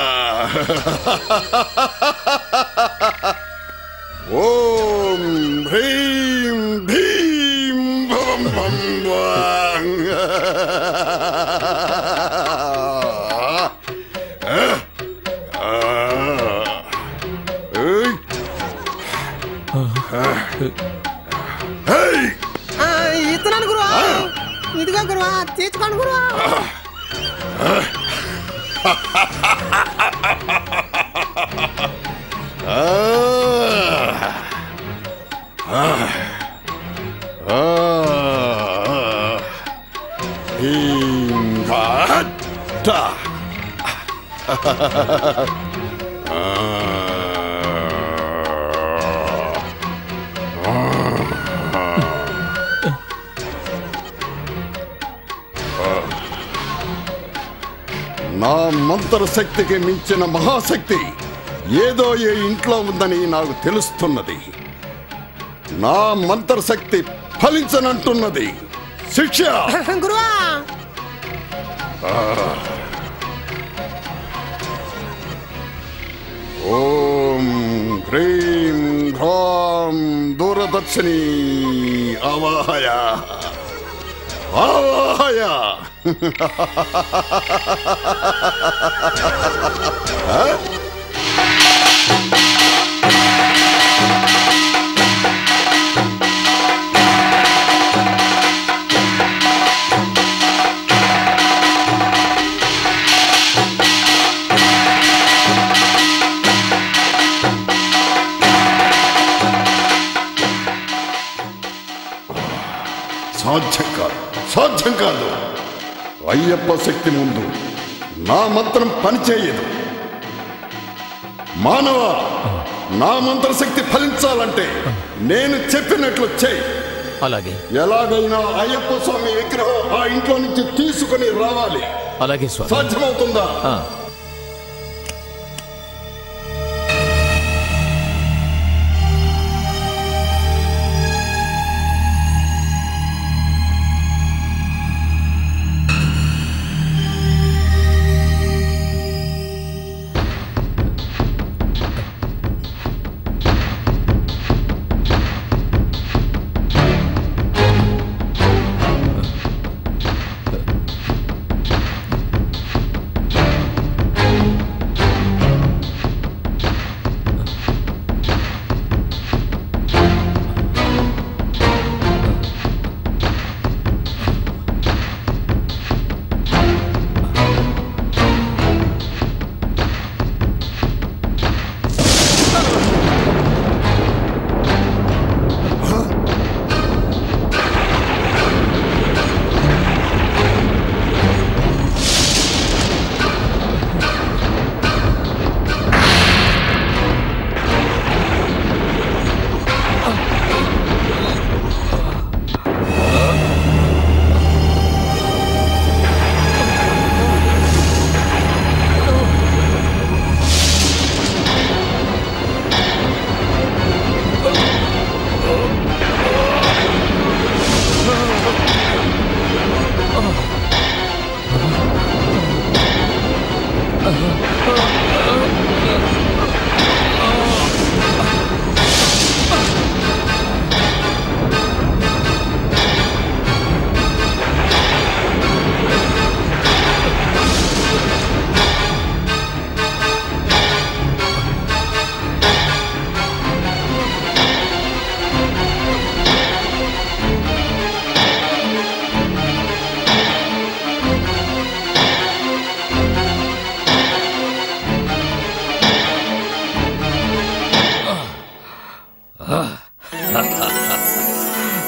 ఓం హ్రీం భీం భవం భం వాం. ఏయ్. ఏయ్. ఆ, ఇస్తున్నాను గురువా ఇదిగో గురువా తీసుకోండి గురువా నా మంత్ర శక్తికి మించిన మహాశక్తి ఏదో ఏ ఇంట్లో ఉందని నాకు తెలుస్తున్నది నా మంత్ర శక్తి ఫలించనంటున్నది శిక్ష గురువా ఆ. ఓం హ్రీం హ్రాం దూరదర్శిని ఆవాహయ ఆవాహయ ఆ? సాధ్యం కాదు సాధ్యం కాదు అయ్యప్ప శక్తి ముందు నా మంత్రం పనిచేయదు మానవ నా మంత్రశక్తి ఫలించాలంటే నేను చెప్పినట్లు చెయ్యి అలాగే ఎలాగైనా అయ్యప్ప స్వామి విగ్రహం ఆ ఇంట్లో నుంచి తీసుకుని రావాలి అలాగే స్వామి సాధ్యమవుతుందా ఆ,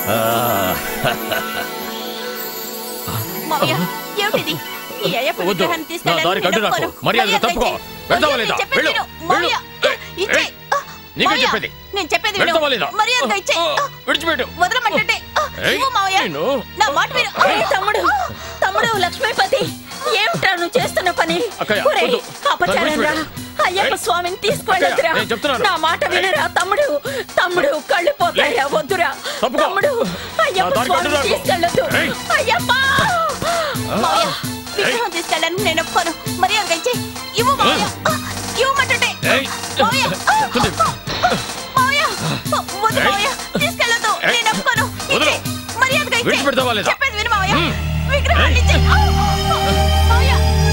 మావయ్య ఏమిటిది ఈ అయ్యప్ప వద్దు విగ్రహాన్ని నా తీసుకెళ్ళాలని దారి కట్టు నేను నాకు ఒప్పుకోను. మర్యాదగా మర్యాదగా తప్పుకో ఇచ్చేయ్. వెళ్తావా మావయ్య, లేదా నేను చెప్పేది వెళ్ళు విను. మావయ్య, ఇచ్చేయ్. నీకే మావయ్య, చెప్పేది నేను చెప్పేది విను. వెళ్తావా లేదా? మర్యాదగా ఇచ్చేయ్. విడిచిపెట్టు వదలమంటుంటే ఏయ్, ఇవ్వు మావయ్య నిన్ను. నా మాట విను తమ్ముడు తమ్ముడు లక్ష్మీపతి ఏమిటా నువ్వు చేస్తున్న పని అక్కయ్య, ఒరేయ్, వద్దు. అపచారం రా నన్ను అయ్యప్ప ఏయ్, స్వామిని తీసుకెళ్ళొద్దురా అక్కయ్య, నేను చెప్తున్నాను. నా మాట వినరా తమ్ముడు తమ్ముడు కళ్ళు పోతాయా వద్దురా తప్పుకో. తమ్ముడు అయ్యప్ప నా దారి స్వామిని కట్టు నాకు. తీసుకెళ్ళొద్దు ఏయ్. అయ్యప్ప మావయ్య విగ్రహం తీసుకెళ్ళాలని నేను ఒప్పుకోను మర్యాదగా ఇచ్చేయ్. ఇవ్వు మావయ్య ఇవ్వమంటుంటే ఏయ్, మావయ్య చెప్తుంది. మావయ్య వద్దు ఏయ్. మావయ్య తీసుకెళ్ళొద్దు ఏయ్. నేను ఒప్పుకోను వదలు. మర్యాదగా ఇచ్చేయ్. విడిచిపెడతావా లేదా? చెప్పేది విను మావయ్య విగ్రహాన్ని ఇచ్చేయ్. ఆ, మావయ్య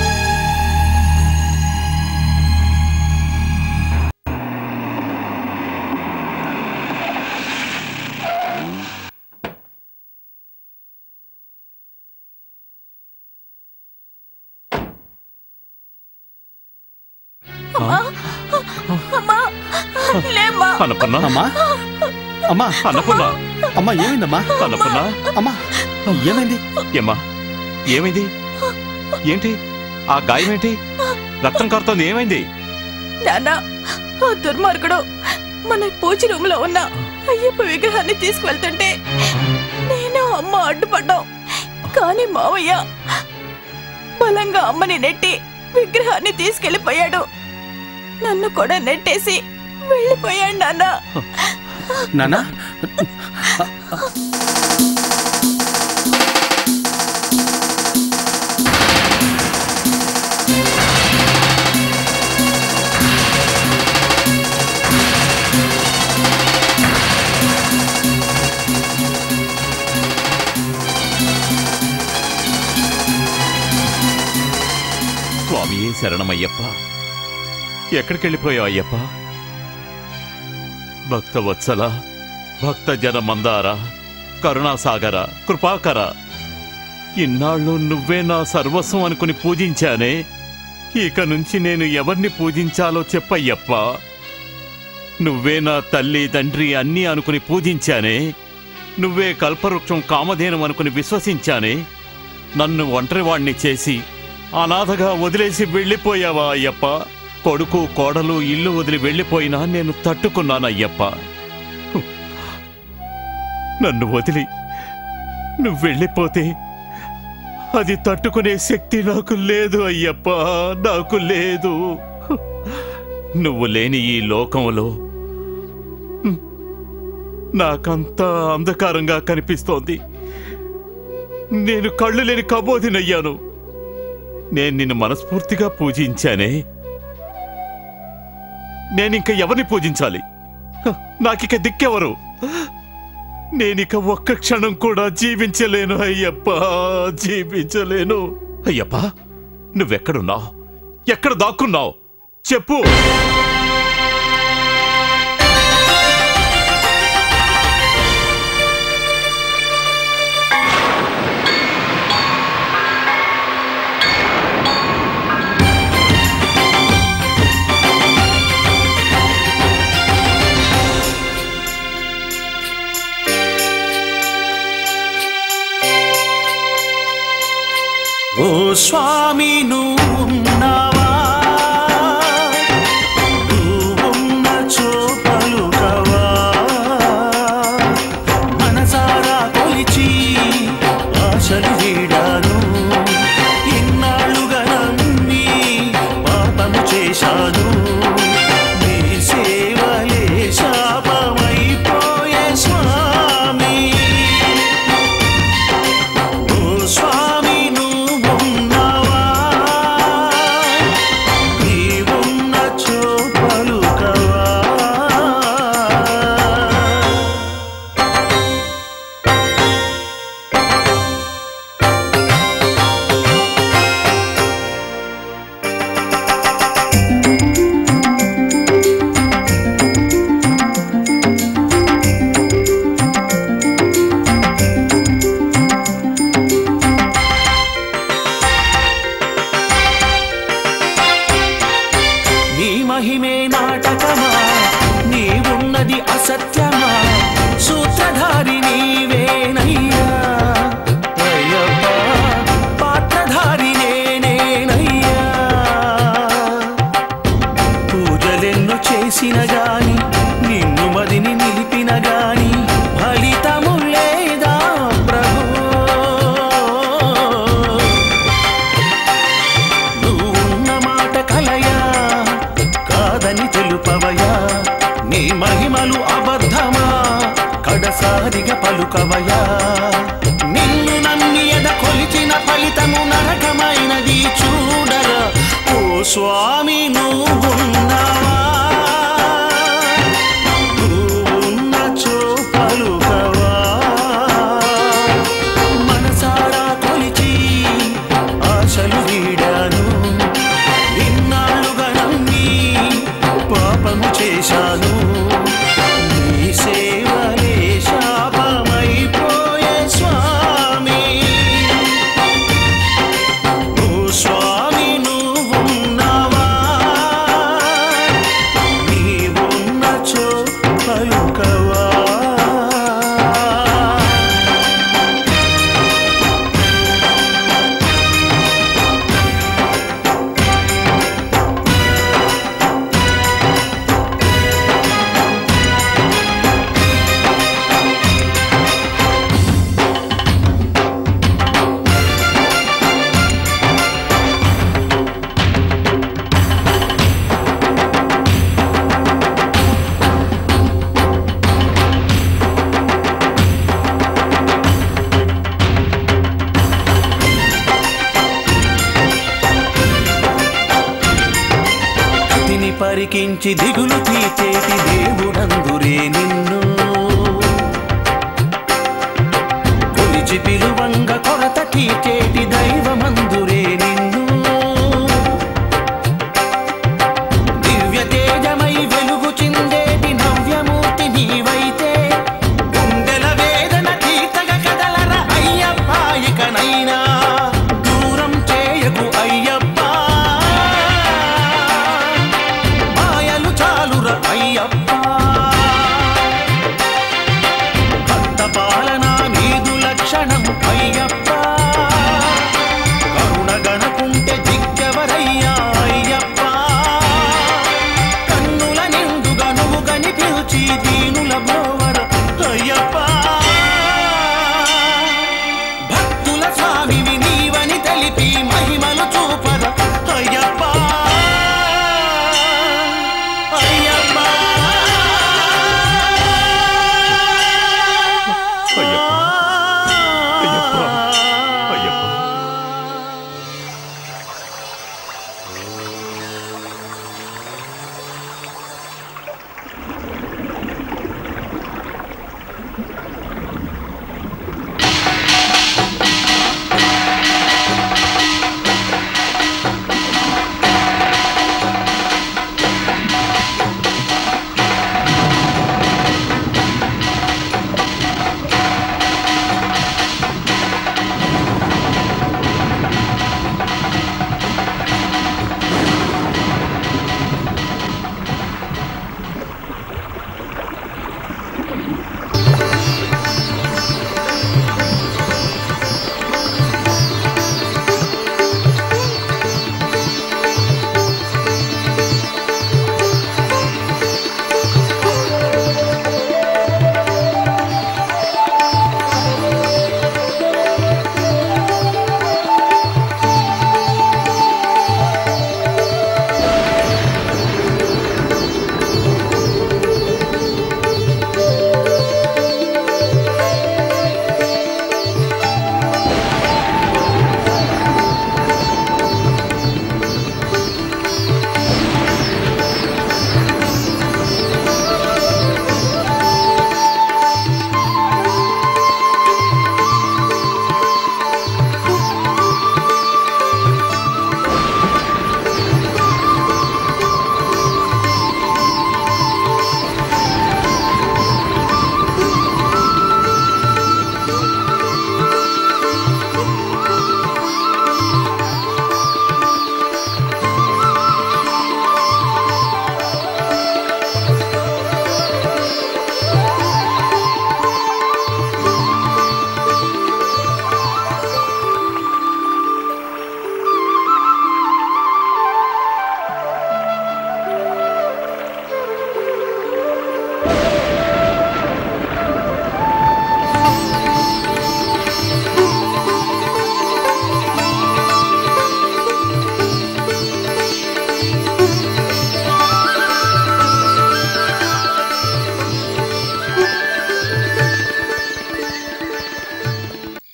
అమ్మా లేమ్మా అన్నపూర్ణ అమ్మా అమ్మా అన్నపూర్ణ అమ్మా ఏమైందమ్మా అన్నపూర్ణ అమ్మా ఏమైంది ఏమ్మా ఏమైంది ఏంటి ఆ గాయం ఏంటి రక్తం కారుతోంది ఏమైంది నాన్న ఆ దుర్మార్గుడు మన పూజ రూమ్ లో ఉన్న అయ్యప్ప విగ్రహాన్ని తీసుకువెళ్తుంటే నేను అమ్మ అడ్డుపడ్డాం కానీ మావయ్య బలంగా అమ్మని నెట్టి విగ్రహాన్ని తీసుకెళ్లిపోయాడు నన్ను కూడా నెట్టేసి వెళ్ళిపోయాడు నాన్న నానా స్వామియే శరణమయ్యప్ప ఎక్కడికెళ్ళిపోయావు అయ్యప్ప భక్త వత్సల భక్త జన మందార కరుణాసాగర కృపాకర ఇన్నాళ్ళు నువ్వే నా సర్వస్వం అనుకుని పూజించానే ఇక నుంచి నేను ఎవరిని పూజించాలో చెప్పయ్యప్ప నువ్వే నా తల్లి తండ్రి అన్నీ అనుకుని పూజించానే నువ్వే కల్పవృక్షం కామధేనం అనుకుని విశ్వసించానే నన్ను ఒంటరివాణ్ణి చేసి అనాథగా వదిలేసి వెళ్ళిపోయావా అయ్యప్ప కొడుకు కోడలు ఇల్లు వదిలి వెళ్ళిపోయినా నేను తట్టుకున్నానయ్యప్ప నన్ను వదిలి నువ్వు వెళ్ళిపోతే అది తట్టుకునే శక్తి నాకు లేదు అయ్యప్ప నాకు లేదు నువ్వు లేని ఈ లోకంలో నాకంతా అంధకారంగా కనిపిస్తోంది నేను కళ్ళు లేని కబోదినయ్యాను నేను నిన్ను మనస్ఫూర్తిగా పూజించానే నేనింక ఎవరిని పూజించాలి హ, నాకిక దిక్కెవరు నేనిక ఒక్క క్షణం కూడా జీవించలేను అయ్యప్ప జీవించలేను అయ్యప్ప నువ్వెక్కడున్నావు ఎక్కడ దాక్కున్నావు చెప్పు ఓ స్వామి నువ్వున్నావా నువ్వున్న చూపలుకవా మనసారా కొలిచి ఆశలు వీడాను ఇన్నాళ్ళుగా నమ్మి పాపము చేశాను నీ సేవలే శాపమైపోయే స్వామి ఓ స్వామి నువ్వున్నావా వారిగా పలుకవయా నిన్ను నమ్మి ఎద కొలిచిన ఫలితము నరకమైనది చూడరా ఓ స్వామి నువ్వున్నావా నువ్వున్నచో పలుకవా మనసారా కొలిచి ఆశలు వీడాను ఇన్నాళ్ళుగా నమ్మి పాపము చేశాను నీ సేవలే శాపమైపోయే స్వామి ఓ స్వామి నువ్వున్నావా నీవున్నచో పలుకవా తిని పరికించి దిగులు తీర్చేటి దేవుడందురే నిన్ను కొలిచి పిలువంగ కొరత తీర్చేటి దైవమందురే నిన్ను దివ్య తేజమై వెలుగు చిందేటి నవ్యమూర్తి నీవైతే గుండెల వేదన తీర్చగ కదలర అయ్యప్ప ఇకనైనా దూరం చేయకు అయ్యప్ప మాయలు చాలుర అయ్యప్ప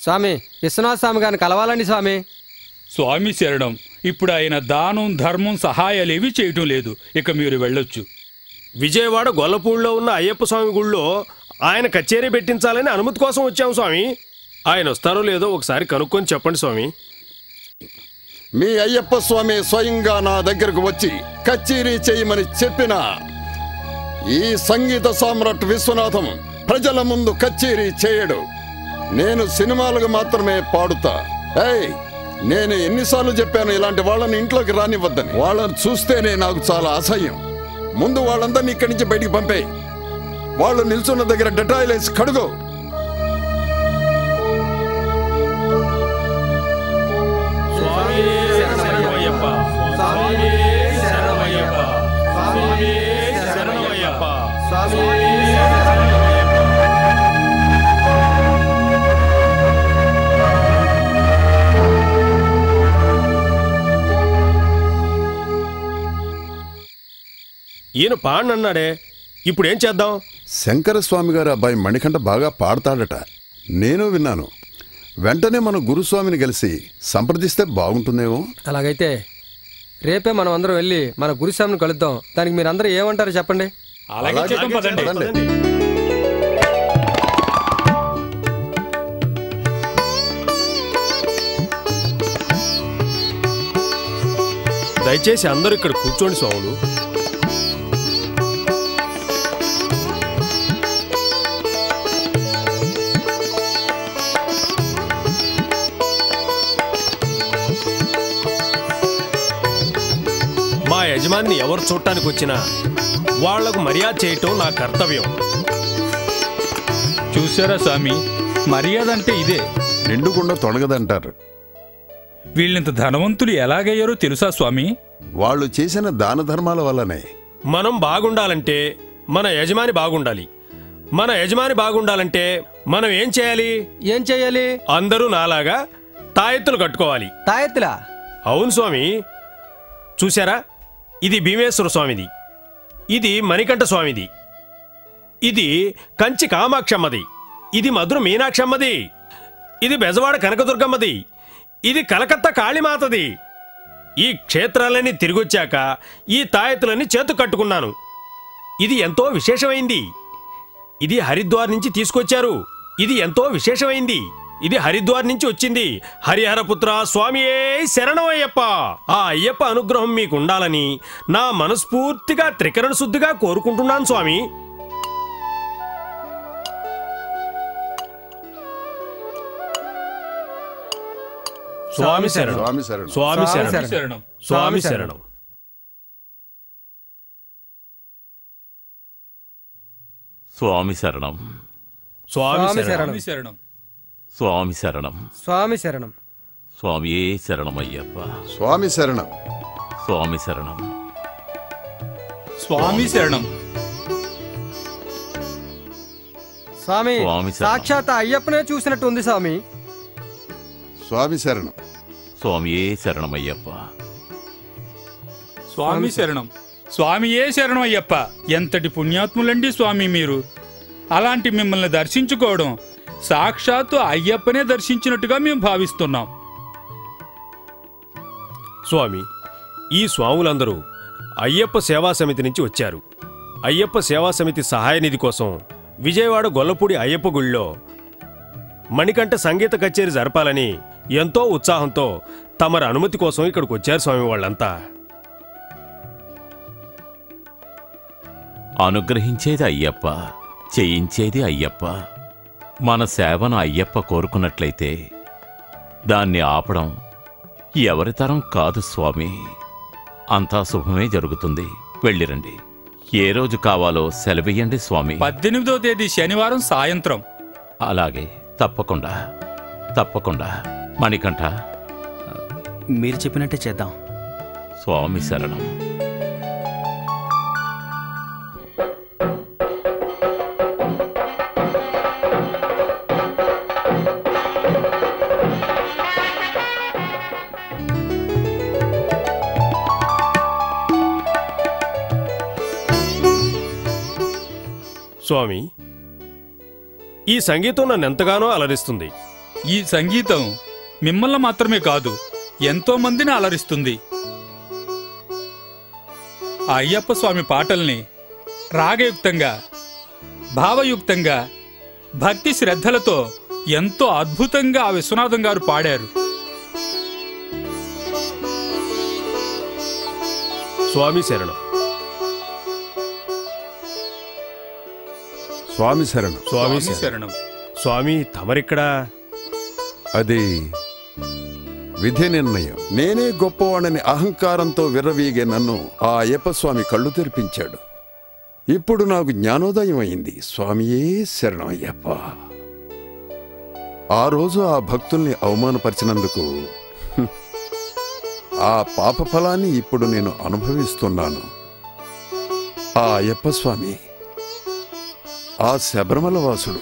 స్వామి విశ్వనాథ స్వామి గారిని కలవాలండి స్వామి స్వామి శరణం ఇప్పుడు ఆయన దానం ధర్మం సహాయాలేవి చేయటం లేదు ఇక మీరు వెళ్ళొచ్చు విజయవాడ గొల్లపూడిలో ఉన్న అయ్యప్ప స్వామి గుళ్ళో ఆయన కచేరీ పెట్టించాలని అనుమతి కోసం వచ్చాం స్వామి ఆయన వస్తారో లేదో ఒకసారి కనుక్కొని చెప్పండి స్వామి మీ అయ్యప్ప స్వామి స్వయంగా నా దగ్గరకు వచ్చి కచేరీ చేయమని చెప్పిన ఈ సంగీత సామ్రాట్ విశ్వనాథం ప్రజల ముందు కచేరీ చేయడు నేను సినిమాలకు మాత్రమే పాడుతా ఏయ్ నేను ఎన్నిసార్లు చెప్పాను ఇలాంటి వాళ్ళని ఇంట్లోకి రానివ్వద్దని వాళ్ళని చూస్తేనే నాకు చాలా అసహ్యం ముందు వాళ్ళందరినీ ఇక్కడి నుంచి బయటికి పంపే వాళ్ళు నిల్చున్న దగ్గర డెటాయిల్ వేసి కడుగు ఈయన పాడనన్నాడే ఇప్పుడు ఏం చేద్దాం శంకర స్వామి గారు అబ్బాయి మణికంఠ బాగా పాడతాడట నేను విన్నాను వెంటనే మన గురుస్వామిని కలిసి సంప్రదిస్తే బాగుంటుందేమో అలాగైతే రేపే మనం అందరం వెళ్ళి మన గురుస్వామిని కలుద్దాం దానికి మీరందరూ ఏమంటారో చెప్పండి అలాగే చేద్దాం పదండి దయచేసి అందరూ ఇక్కడ కూర్చోండి స్వాములు మా యజమాని ఎవరు చూడటానికి వచ్చినా వాళ్లకు మర్యాద చేయటం నా కర్తవ్యం చూసారా స్వామి మర్యాద అంటే ఇదే నిండుకుండా తొడగదంటారు వీళ్ళింత ధనవంతులు ఎలాగయ్యారో తెలుసా స్వామి వాళ్ళు చేసిన దాన ధర్మాల వల్లనే మనం బాగుండాలంటే మన యజమాని బాగుండాలి మన యజమాని బాగుండాలంటే మనం ఏం చేయాలి ఏం చేయాలి అందరూ నాలాగా తాయెత్తులు కట్టుకోవాలి తాయెత్తులా అవును స్వామి చూశారా ఇది భీమేశ్వర స్వామిది ఇది మణికంఠ స్వామిది ఇది కంచి కామాక్షమ్మది ఇది మధుర మీనాక్షమ్మది ఇది బెజవాడ కనకదుర్గమ్మది ఇది కలకత్తా కాళీమాతది ఈ క్షేత్రాలన్నీ తిరిగొచ్చాక ఈ తాయెత్తులన్నీ చేతు కట్టుకున్నాను ఇది ఎంతో విశేషమైంది ఇది హరిద్వార్ నుంచి తీసుకొచ్చారు ఇది ఎంతో విశేషమైంది ఇది హరిద్వార్ నుంచి వచ్చింది హరిహరపుత్ర స్వామియే శరణం అయ్యప్ప ఆ అయ్యప్ప అనుగ్రహం మీకు ఉండాలని నా మనస్ఫూర్తిగా త్రికరణ శుద్ధిగా కోరుకుంటున్నాను స్వామి స్వామి శరణం స్వామి శరణం స్వామి స్వామి శరణం శరణం. స్వామి స్వామి శరణం స్వామి శరణం స్వామి స్వామి శరణం స్వామి శరణం స్వామి శరణం స్వామి శరణం స్వామియే శరణమయ్యప్ప స్వామి శరణం స్వామి శరణం స్వామి శరణం స్వామి స్వామి శరణం. సాక్షాత్ అయ్యప్పనే చూసినట్టు ఉంది స్వామి స్వామి శరణం స్వామియే శరణమయ్యప్ప స్వామి శరణం స్వామియే శరణం అయ్యప్ప ఎంతటి పుణ్యాత్ములండి స్వామి మీరు అలాంటి మిమ్మల్ని దర్శించుకోవడం సాక్షాత్తు అయ్యప్పనే దర్శించినట్టుగా మేము భావిస్తున్నాం స్వామి ఈ స్వాములందరూ అయ్యప్ప సేవా సమితి నుంచి వచ్చారు అయ్యప్ప సేవా సమితి సహాయ నిధి కోసం విజయవాడ గొల్లపూడి అయ్యప్ప గుళ్ళో మణికంఠ సంగీత కచేరీ జరపాలని ఎంతో ఉత్సాహంతో తమరి అనుమతి కోసం ఇక్కడికి వచ్చారు స్వామి వాళ్ళంతా అనుగ్రహించేది అయ్యప్ప చేయించేది అయ్యప్ప మన సేవను అయ్యప్ప కోరుకున్నట్లయితే దాన్ని ఆపడం ఎవరి తరం కాదు స్వామి అంతా శుభమే జరుగుతుంది వెళ్ళిరండి ఏ రోజు కావాలో సెలవియ్యండి స్వామి పద్దెనిమిదో తేదీ శనివారం సాయంత్రం అలాగే తప్పకుండా తప్పకుండా మణికంఠ మీరు చెప్పినట్టే చేద్దాం స్వామి శరణం స్వామి ఈ సంగీతం నన్ను ఎంతగానో అలరిస్తుంది ఈ సంగీతం మిమ్మల్ని మాత్రమే కాదు ఎంతో మందిని అలరిస్తుంది ఆ అయ్యప్ప స్వామి పాటల్ని రాగయుక్తంగా భావయుక్తంగా భక్తి శ్రద్ధలతో ఎంతో అద్భుతంగా ఆ విశ్వనాథం గారు పాడారు స్వామి శరణం స్వామి శరణం స్వామి స్వామి శరణం స్వామి తమరిక్కడా అది విధి నిర్ణయం నేనే గొప్పవాడని అహంకారంతో విర్రవీగే నన్ను ఆ అయ్యప్ప స్వామి కళ్ళు తెరిపించాడు ఇప్పుడు నాకు జ్ఞానోదయం అయింది స్వామియే శరణం అయ్యప్ప ఆ రోజు ఆ భక్తుల్ని అవమానపరిచినందుకు హ్మ్, ఆ పాప ఫలాన్ని ఇప్పుడు నేను అనుభవిస్తున్నాను ఆ అయ్యప్ప స్వామి ఆ శబరిమల వాసుడు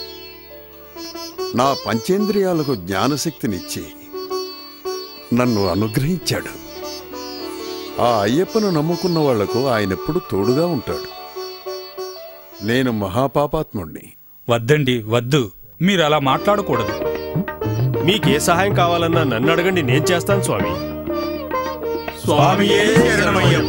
నా పంచేంద్రియాలకు జ్ఞానశక్తినిచ్చి నన్ను అనుగ్రహించాడు ఆ అయ్యప్పను నమ్ముకున్న వాళ్లకు ఆయనెప్పుడు తోడుగా ఉంటాడు నేను మహాపాపాత్ముణ్ణి వద్దండి వద్దు మీరు అలా మాట్లాడకూడదు మీకే సహాయం కావాలన్నా నన్ను అడగండి నేను చేస్తాను స్వామి స్వామియే శరణమయ్యప్ప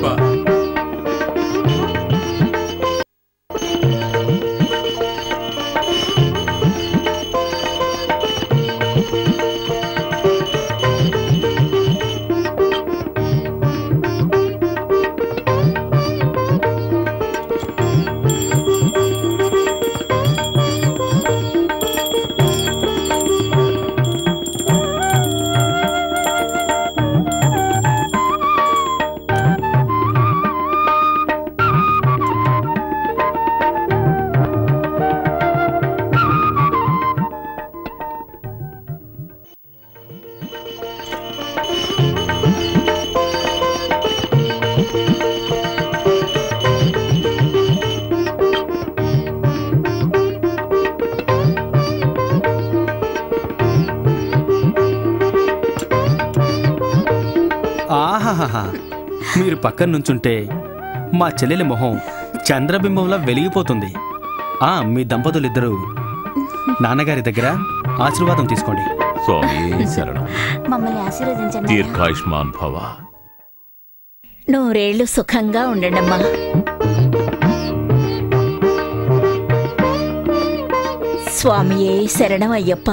ఆహాహా మీరు పక్కన నుంచుంటే మా చెల్లెలి మొహం చంద్రబింబంలా వెలిగిపోతుంది ఆ మీ దంపతులిద్దరూ నాన్నగారి దగ్గర ఆశీర్వాదం తీసుకోండి స్వామి శరణం మమ్మల్ని ఆశీర్వదించండి దీర్ఘాయుష్మాన్ భవ నూరేళ్లు సుఖంగా ఉండండమ్మా స్వామియే శరణం అయ్యప్ప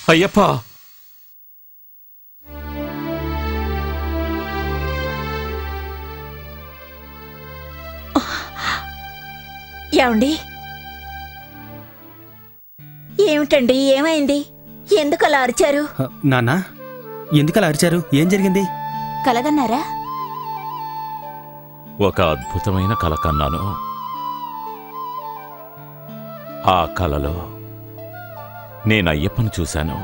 అయ్యప్ప ఏమండి ఏమిటండి ఏమైంది ఎందుకు అలా అరిచారు హ, నాన్నా ఎందుకలా అరిచారు ఏం జరిగింది కలగన్నారా ఒక అద్భుతమైన కల కన్నాను ఆ కలలో నేను అయ్యప్పను చూశాను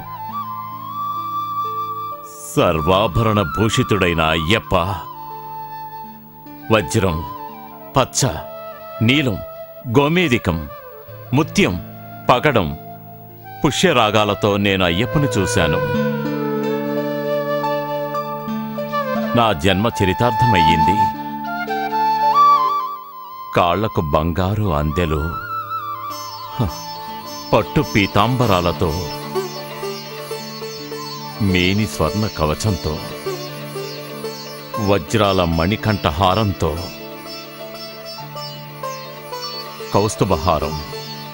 సర్వాభరణ భూషితుడైన అయ్యప్ప వజ్రం పచ్చ నీలం గోమేదికం ముత్యం పగడం పుష్యరాగాలతో నేను అయ్యప్పను చూశాను నా జన్మ చరితార్థమయ్యింది కాళ్లకు బంగారు అందెలు హ, పట్టు పీతాంబరాలతో మేని స్వర్ణ కవచంతో వజ్రాల మణికంఠ హారంతో కౌస్తుభహారం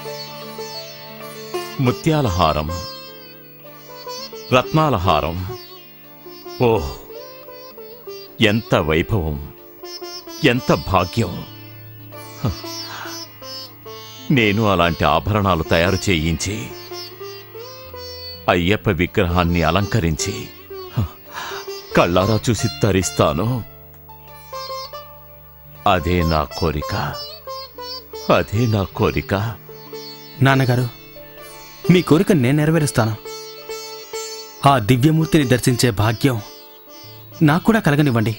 ముత్యాల హారం రత్నాల హారం ఓహ్ ఎంత వైభవం ఎంత భాగ్యం హ. నేను అలాంటి ఆభరణాలు తయారు చేయించి అయ్యప్ప విగ్రహాన్ని అలంకరించి హ, కళ్ళారా చూసి తరిస్తాను అదే నా కోరిక అదే నా కోరిక నాన్నగారు మీ కోరిక నేను నెరవేరుస్తాను ఆ దివ్యమూర్తిని దర్శించే భాగ్యం నాకు కూడా కలగనివ్వండి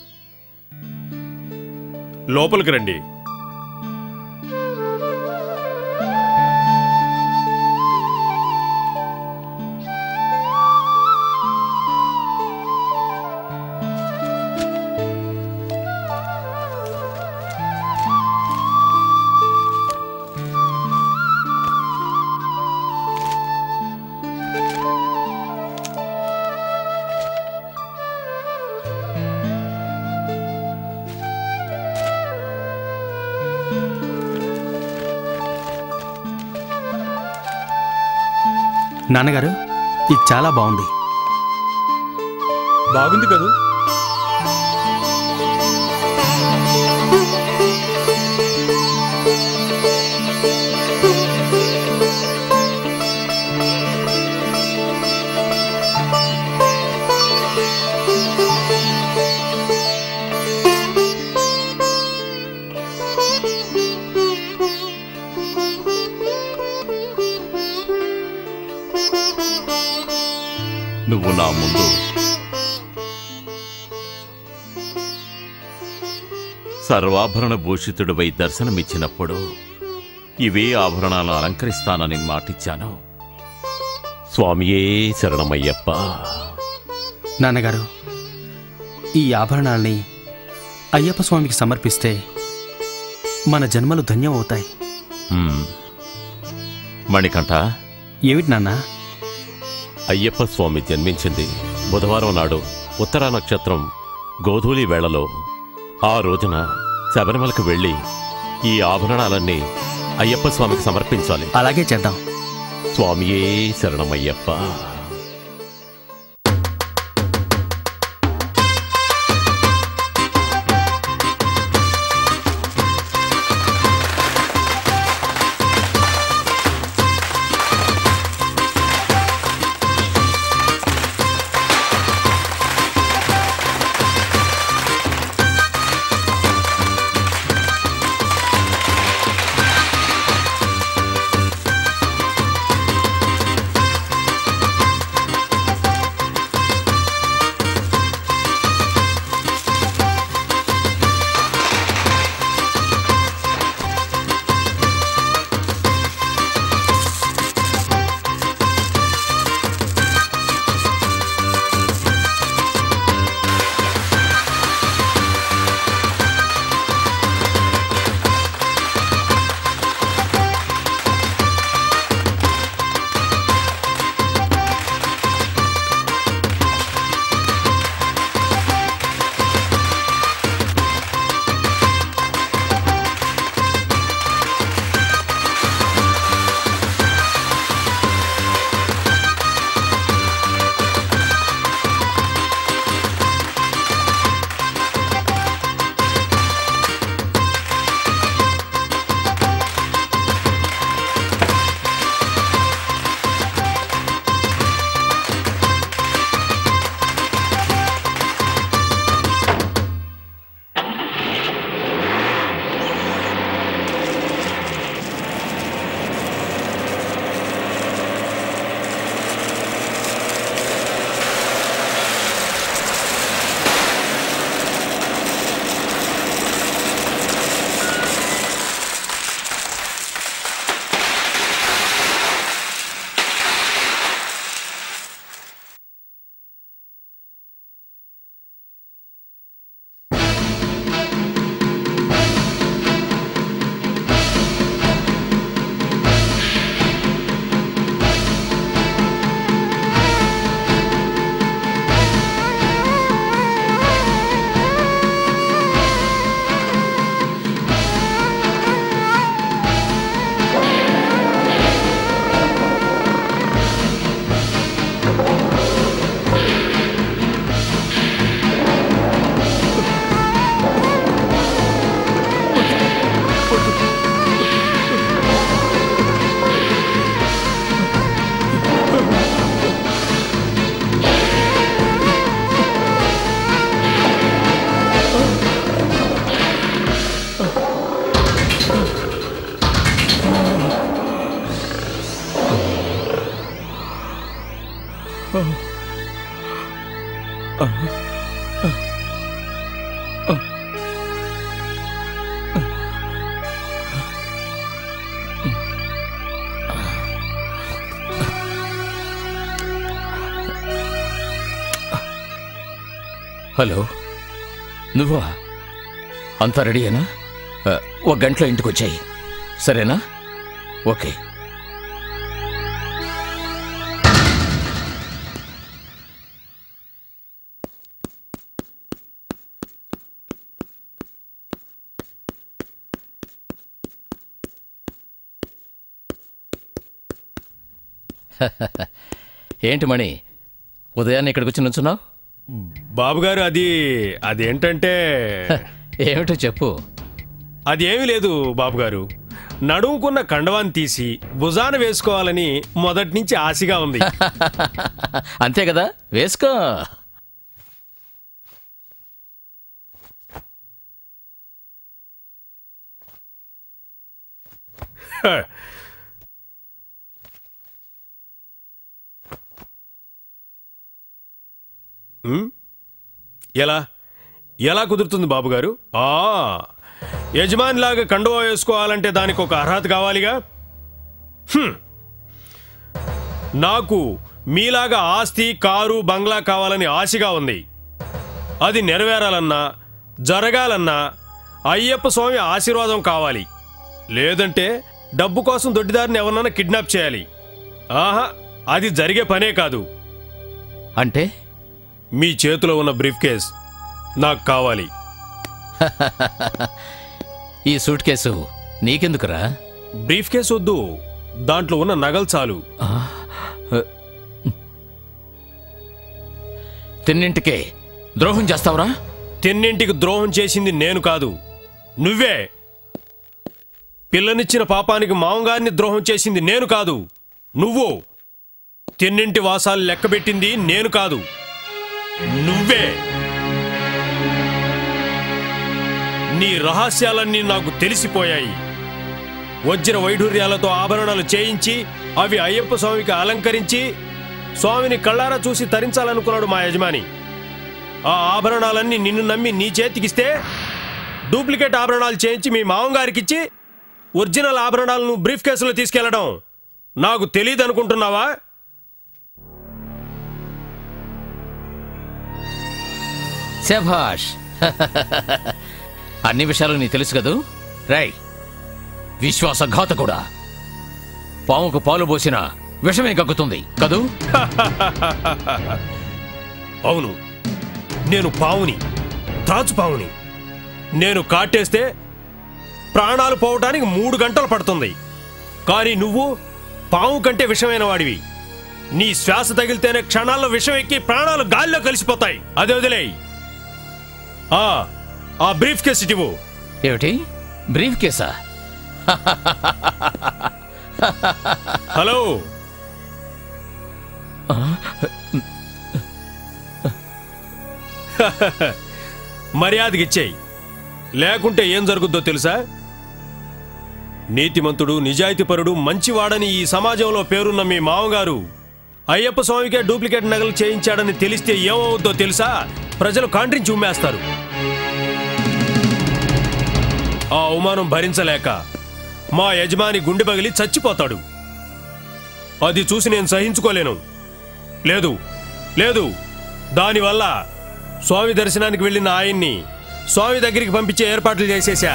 లోపలికి రండి నాన్నగారు ఇది చాలా బాగుంది బాగుంది కదూ నువ్వు నా ముందు సర్వాభరణ భూషితుడివై దర్శనమిచ్చినప్పుడు ఇవే ఆభరణాలు అలంకరిస్తానని మాటిచ్చాను స్వామియే శరణమయ్యప్ప నాన్నగారు ఈ ఆభరణాల్ని అయ్యప్ప స్వామికి సమర్పిస్తే మన జన్మలు ధన్యం అవుతాయి హ్మ్. మణికంఠ ఏమిటి నాన్నా అయ్యప్ప స్వామి జన్మించింది బుధవారం నాడు ఉత్తరా నక్షత్రం గోధూలి వేళలో ఆ రోజున శబరిమలకు వెళ్ళి ఈ ఆభరణాలన్నీ అయ్యప్ప స్వామికి సమర్పించాలి అలాగే చేద్దాం స్వామియే శరణమయ్యప్ప ఆ హలో నువ్వా అంతా రెడీయేనా ఆ, ఒక గంటలో ఇంటికి వచ్చాయి సరేనా ఓకే ఏంటి మణి ఉదయాన్నే ఇక్కడికి వచ్చి నుంచున్నావు బాబుగారు అది అదేంటంటే ఏమిటో చెప్పు అది ఏమీ లేదు బాబుగారు నడుముకున్న కండవాన్ని తీసి భుజాన వేసుకోవాలని మొదటి నుంచి ఆశగా ఉంది అంతే కదా వేసుకో హ. ఉమ్, ఎలా ఎలా కుదురుతుంది బాబుగారు ఆ యజమానిలాగా కండువా వేసుకోవాలంటే దానికి ఒక అర్హత కావాలిగా హ్మ్. నాకు మీలాగా ఆస్తి కారు బంగ్లా కావాలని ఆశగా ఉంది అది నెరవేరాలన్నా జరగాలన్నా అయ్యప్ప స్వామి ఆశీర్వాదం కావాలి లేదంటే డబ్బు కోసం దొడ్డిదారిని ఎవరినైనా కిడ్నాప్ చేయాలి ఆహా అది జరిగే పనే కాదు అంటే మీ చేతిలో ఉన్న బ్రీఫ్ కేస్ నాకు కావాలి ఈ సూట్ కేసు నీకెందుకురా బ్రీఫ్ కేస్ వద్దు దాంట్లో ఉన్న నగలు చాలు తిన్నింటికే ద్రోహం చేస్తావురా తిన్నింటికి ద్రోహం చేసింది నేను కాదు నువ్వే పిల్లనిచ్చిన పాపానికి మామగారిని ద్రోహం చేసింది నేను కాదు నువ్వు తిన్నింటి వాసాలు లెక్కబెట్టింది నేను కాదు నువ్వే నీ రహస్యాలన్నీ నాకు తెలిసిపోయాయి వజ్ర వైఢూర్యాలతో ఆభరణాలు చేయించి అవి అయ్యప్ప స్వామికి అలంకరించి స్వామిని కళ్ళారా చూసి తరించాలనుకున్నాడు మా యజమాని ఆ ఆభరణాలన్నీ నిన్ను నమ్మి నీ చేతికిస్తే డూప్లికేట్ ఆభరణాలు చేయించి మీ మామగారికిచ్చి ఒరిజినల్ ఆభరణాలను బ్రీఫ్ కేసులో తీసుకెళ్లడం నాకు తెలియదు అనుకుంటున్నావా శభాష్ అన్ని విషయాలు నీకు తెలుసు కదూ రై విశ్వాసఘాతకుడా పాముకు పాలు పోసిన విషమే కక్కుతుంది కదూ అవును నేను పావుని త్రాచు పావుని నేను కాటేస్తే ప్రాణాలు పోవటానికి మూడు గంటలు పడుతుంది కానీ నువ్వు పాము కంటే విషమైన వాడివి నీ శ్వాస తగిలితేనే క్షణాల్లో విషం ఎక్కి ప్రాణాలు గాలిలో కలిసిపోతాయి అదే వదిలేయ్ ఆ ఆ బ్రీఫ్ కేస్ ఇటివు ఏమిటి బ్రీఫ్ కేసా హలో మర్యాదకిచ్చేయి లేకుంటే ఏం జరుగుద్దో తెలుసా నీతిమంతుడు నిజాయితీపరుడు మంచివాడని ఈ సమాజంలో పేరున్న మీ మామగారు అయ్యప్ప స్వామికే డూప్లికేట్ నగలు చేయించాడని తెలిస్తే ఏమవుద్దో తెలుసా ప్రజలు కాంట్రించి ఉమ్మేస్తారు ఆ అవమానం భరించలేక మా యజమాని గుండె పగిలి చచ్చిపోతాడు అది చూసి నేను సహించుకోలేను లేదు లేదు దానివల్ల స్వామి దర్శనానికి వెళ్ళిన ఆయన్ని స్వామి దగ్గరికి పంపించే ఏర్పాట్లు చేసేశా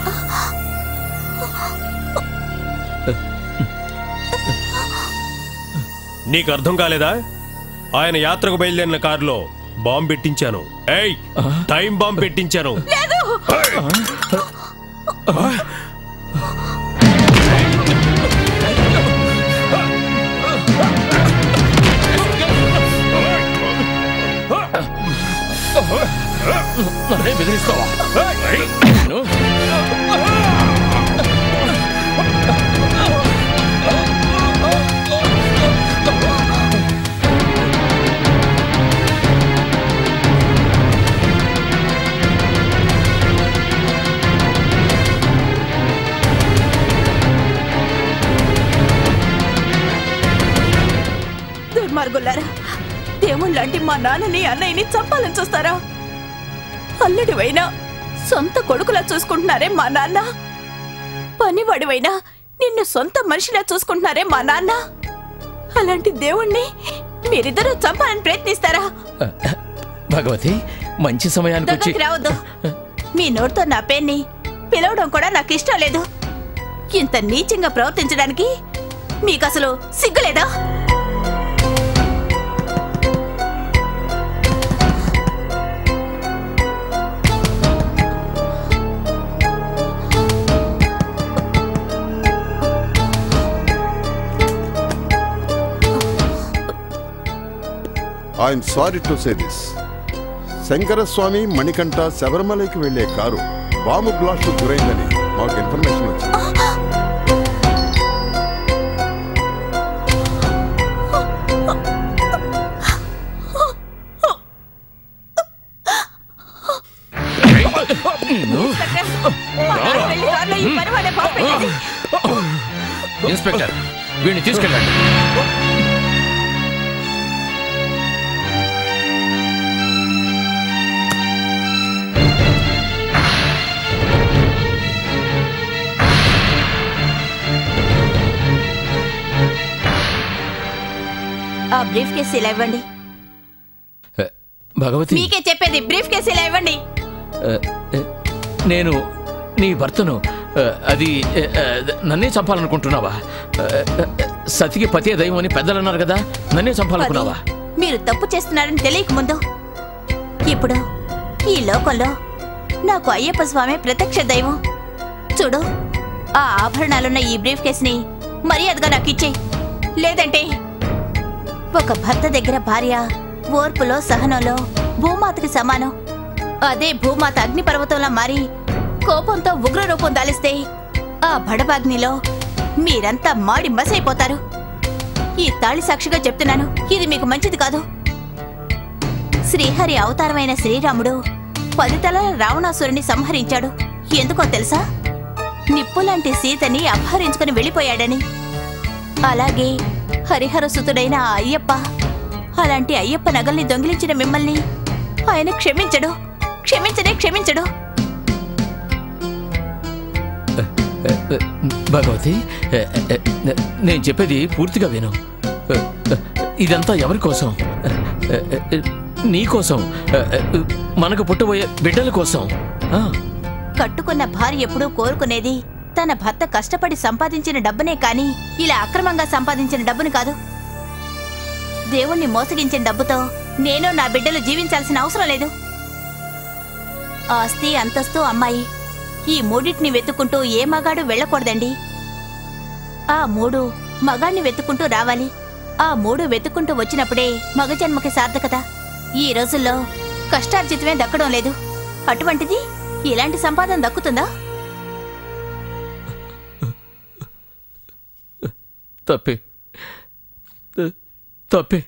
నీకు అర్థం కాలేదా ఆయన యాత్రకు బయలుదేరిన కారులో బాంబు పెట్టించాను ఏయ్ టైం బాంబు పెట్టించాను నన్నే బెదిరిస్తావా నిన్ను? దుర్మార్గులారా దేవుళ్ళంటి మా నాన్నని అన్నయ్యని చంపాలని చూస్తారా అల్లుడివైనా సొంత కొడుకులా చూసుకుంటున్నారే మా నాన్న పనివాడివైనా నిన్ను సొంత మనిషిలా చూసుకుంటున్నారే మా నాన్న అలాంటి దేవుణ్ణి మీరిద్దరూ చంపాలని ప్రయత్నిస్తారా భగవతి మంచి సమయానికి వచ్చి దగ్గరికి రావద్దు మీ నోటితో నా పేరుని పిలవడం కూడా నాకు ఇష్టం లేదు ఇంత నీచంగా ప్రవర్తించడానికి మీకు అసలు సిగ్గులేదా I'm sorry to say this Shankaraswamy Manikanta శబరిమలకి వెళ్లే కారు బాంబు బ్లాస్ట్ గురైందని మాకు ఇన్ఫర్మేషన్ వచ్చింది వెళ్ళి కార్లో ఈ పని వాడే పాప పెట్టండి. ఇన్స్పెక్టర్ వీడిని తీసుకెళ్ళండి ఆ బ్రీఫ్ కేసు ఇలా ఇవ్వండి భగవతి మీకే చెప్పేది బ్రీఫ్ కేసు ఇలా ఇవ్వండి ఆ, ఆ, నేను నీ భర్తను ఆ, అది ఆ, ఆ, నన్నే చంపాలనుకుంటున్నావా ఆ, ఆ, సతికి పతే దైవం అని పెద్దలు అన్నారు కదా నన్నే చంపాలనుకున్నావా మీరు తప్పు చేస్తున్నారని తెలియక ముందు ఇప్పుడు ఈ లోకంలో నాకు అయ్యప్ప స్వామి ప్రత్యక్ష దైవం చూడు ఆ ఆభరణాలున్న ఈ బ్రీఫ్ కేసుని మర్యాదగా నాకు ఇచ్చేయి లేదంటే ఒక భర్త దగ్గర భార్య ఓర్పులో సహనంలో భూమాతకి సమానం అదే భూమాత అగ్నిపర్వతంలా మారి కోపంతో ఉగ్ర రూపం దాలిస్తే ఆ బడబాగ్నిలో మీరంతా మాడి మసైపోతారు ఈ తాళి సాక్షిగా చెప్తున్నాను ఇది మీకు మంచిది కాదు శ్రీహరి అవతారమైన శ్రీరాముడు పది తలల రావణాసురుని సంహరించాడు ఎందుకో తెలుసా నిప్పులాంటి సీతని అపహరించుకుని వెళ్ళిపోయాడని అలాగే హరిహర సుతుడైన ఆ అయ్యప్ప అలాంటి అయ్యప్ప నగల్ని దొంగిలించిన మిమ్మల్ని ఆయన క్షమించడు క్షమించడే క్షమించడు ఆ, ఆ, భగవతి ఆ, ఆ, నేను చెప్పేది పూర్తిగా విను ఆ, ఆ, ఇదంతా ఎవరి కోసం ఆ, ఆ, నీ కోసం ఆ, ఆ, మనకు పుట్టబోయే బిడ్డల కోసం ఆ, కట్టుకున్న భార్య ఎప్పుడూ కోరుకునేది తన భర్త కష్టపడి సంపాదించిన డబ్బునే కాని ఇలా అక్రమంగా సంపాదించిన డబ్బును కాదు దేవుణ్ణి మోసగించిన డబ్బుతో నేను నా బిడ్డలు జీవించాల్సిన అవసరం లేదు ఆస్తి అంతస్తు అమ్మాయి ఈ మూడింటిని వెతుక్కుంటూ ఏ మగాడు వెళ్ళకూడదండి ఆ మూడు మగాణ్ణి వెతుక్కుంటూ రావాలి ఆ మూడు వెతుక్కుంటూ వచ్చినప్పుడే మగ జన్మకి సార్థకత ఈ రోజుల్లో కష్టార్జితమే దక్కడం లేదు అటువంటిది ఇలాంటి సంపాదన దక్కుతుందా తప్పే త- తప్పే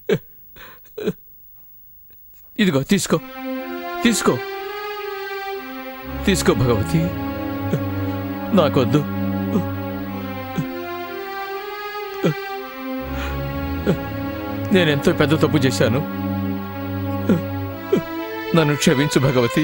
ఇదిగో తీసుకో తీసుకో తీసుకో భగవతి నాకొద్దు నేనెంతో పెద్ద తప్పు చేశాను నన్ను క్షమించు భగవతి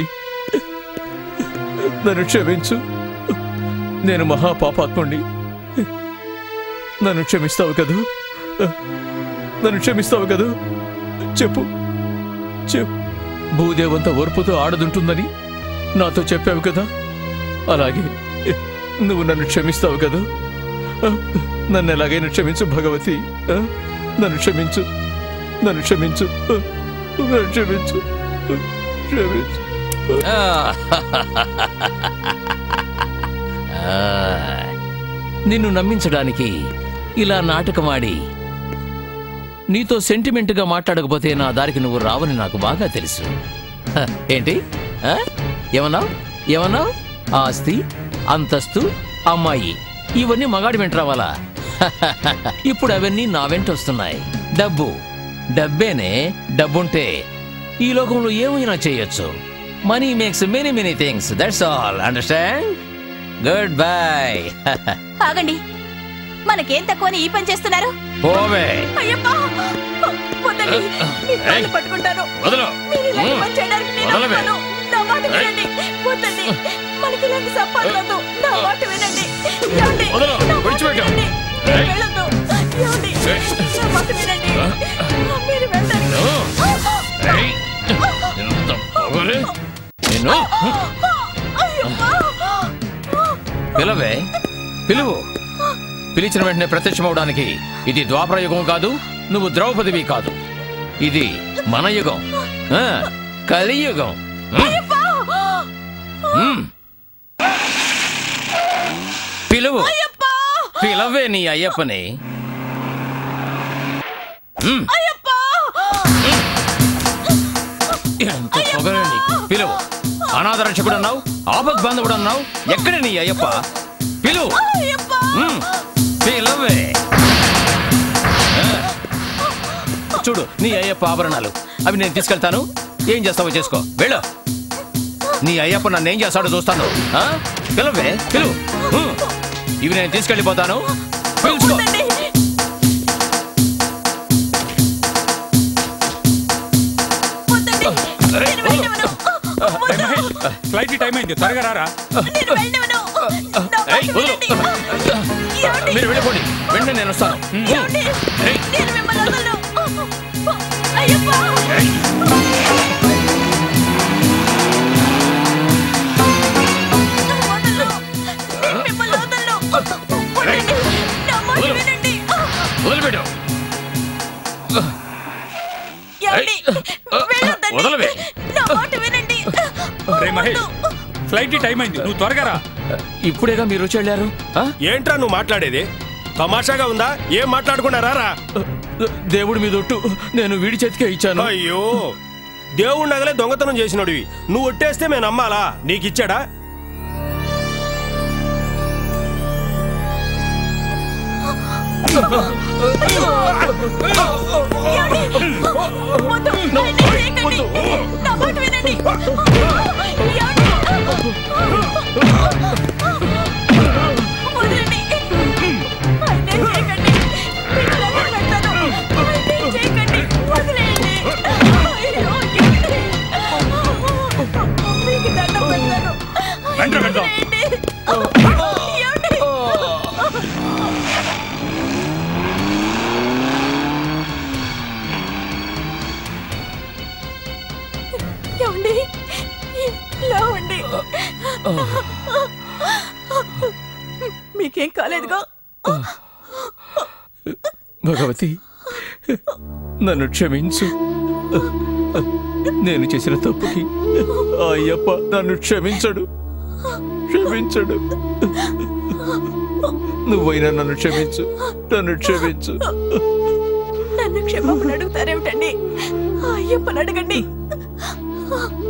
నన్ను క్షమించు నేను మహాపాపాత్ముణ్ణి నన్ను క్షమిస్తావు కదూ నన్ను క్షమిస్తావు కదూ చెప్పు చెప్పు భూదేవంత ఓర్పుతో ఆడదుంటుందని నాతో చెప్పావు కదా అలాగే నువ్వు నన్ను క్షమిస్తావు కదా నన్ను ఎలాగైనా క్షమించు భగవతి ఆ? నన్ను క్షమించు నన్ను క్షమించు ఆ? నన్ను క్షమించు క్షమించు ఆ, నిన్ను నమ్మించడానికి ఇలా నాటకమాడి నీతో సెంటిమెంట్గా మాట్లాడకపోతే నా దారికి నువ్వు రావని నాకు బాగా తెలుసు హ, ఏంటి ఆ? ఏమన్నావ్ ఏమన్నావ్ ఆస్తి అంతస్తు అమ్మాయి ఇవన్నీ మగాడి వెంట రావాలా ఇప్పుడు అవన్నీ నా వెంట వస్తున్నాయి డబ్బు డబ్బేనే డబ్బుంటే ఈ లోకంలో ఏమైనా చేయొచ్చు money makes many many things that's all understand goodbye ఆగండి మనకేం తక్కువని ఈ పని చేస్తున్నారు పోవే అయ్యప్పా వద్దండి మీ కాళ్ళు పట్టుకుంటాను వదలు. మీరు ఇలాంటి మ్. పని చేయడానికి నేను వదలవే. ఒప్పుకోను. నా మాట వినండి వద్దండి మనకి ఇలాంటి సంపాదన వద్దు నా మాట వినండి ఏమండి? వదలు. నా మాట విడిచిపెట్టు. వినండి. ఏయ్. మీరు వెళ్ళొద్దు. ఏమండి? ఏయ్. నా మాట వినండి మీరు వెళ్ళండి ఏయ్. ఎంత నిన్ను పిలవే పిలువు పిలిచిన వెంటనే ప్రత్యక్షమవడానికి ఇది ద్వాపర యుగం కాదు నువ్వు ద్రౌపదివి కాదు ఇది మన యుగం ఆ, కలియుగం ఉమ్. పిలువు పిలవే నీ అయ్యప్పని ఉమ్. ఎంత పొగరే నీకు పిలువు అనాథ రక్షకుడు అన్నావు ఆపద్ బాంధవుడు అన్నావు ఎక్కడ నీ అయ్యప్ప పిలువు ఉమ్. పిలవే ఆ. చూడు నీ అయ్యప్ప ఆభరణాలు అవి నేను తీసుకెళ్తాను ఏం చేస్తావో చేసుకో వెళ్ళు నీ అయ్యప్ప నన్ను ఏం చేస్తాడో చూస్తాను ఆ? పిలవే పిలువు ఉమ్. ఇవి నేను తీసుకెళ్ళిపోతాను పిలుచుకో ఫ్లైట్ టైం అయింది త్వరగా రారా ఏయ్, వదులు. మీరు వెళ్ళిపోండి వెంటనే నేను వస్తాను ఏయ్. వదిలిపెట్టు ఏయ్. వదలవే రే మహేష్ ఫ్లైట్ టైం అయింది నువ్వు త్వరగా రా ఇప్పుడేగా మీరు వచ్చి వెళ్ళారు ఏంట్రా నువ్వు మాట్లాడేది తమాషాగా ఉందా ఏం మాట్లాడకుండా రారా దేవుడి మీద ఒట్టు నేను వీడి చేతికే ఇచ్చాను అయ్యో దేవుడి నగలే దొంగతనం చేసినోడివి నువ్వు ఒట్టేస్తే మేము నమ్మాలా నీకు ఇచ్చాడా రండి వెళ్దాం ఏమండి లేవండి మీకేం కాలేదుగా భగవతి నన్ను క్షమించు నేను చేసిన తప్పుకి ఆ అయ్యప్ప నన్ను క్షమించడు క్షమించడు నువ్వైనా నన్ను క్షమించు నన్ను క్షమించు నన్ను క్షమాపణ అడుగుతారేమిటండి ఆ అయ్యప్పని అడగండి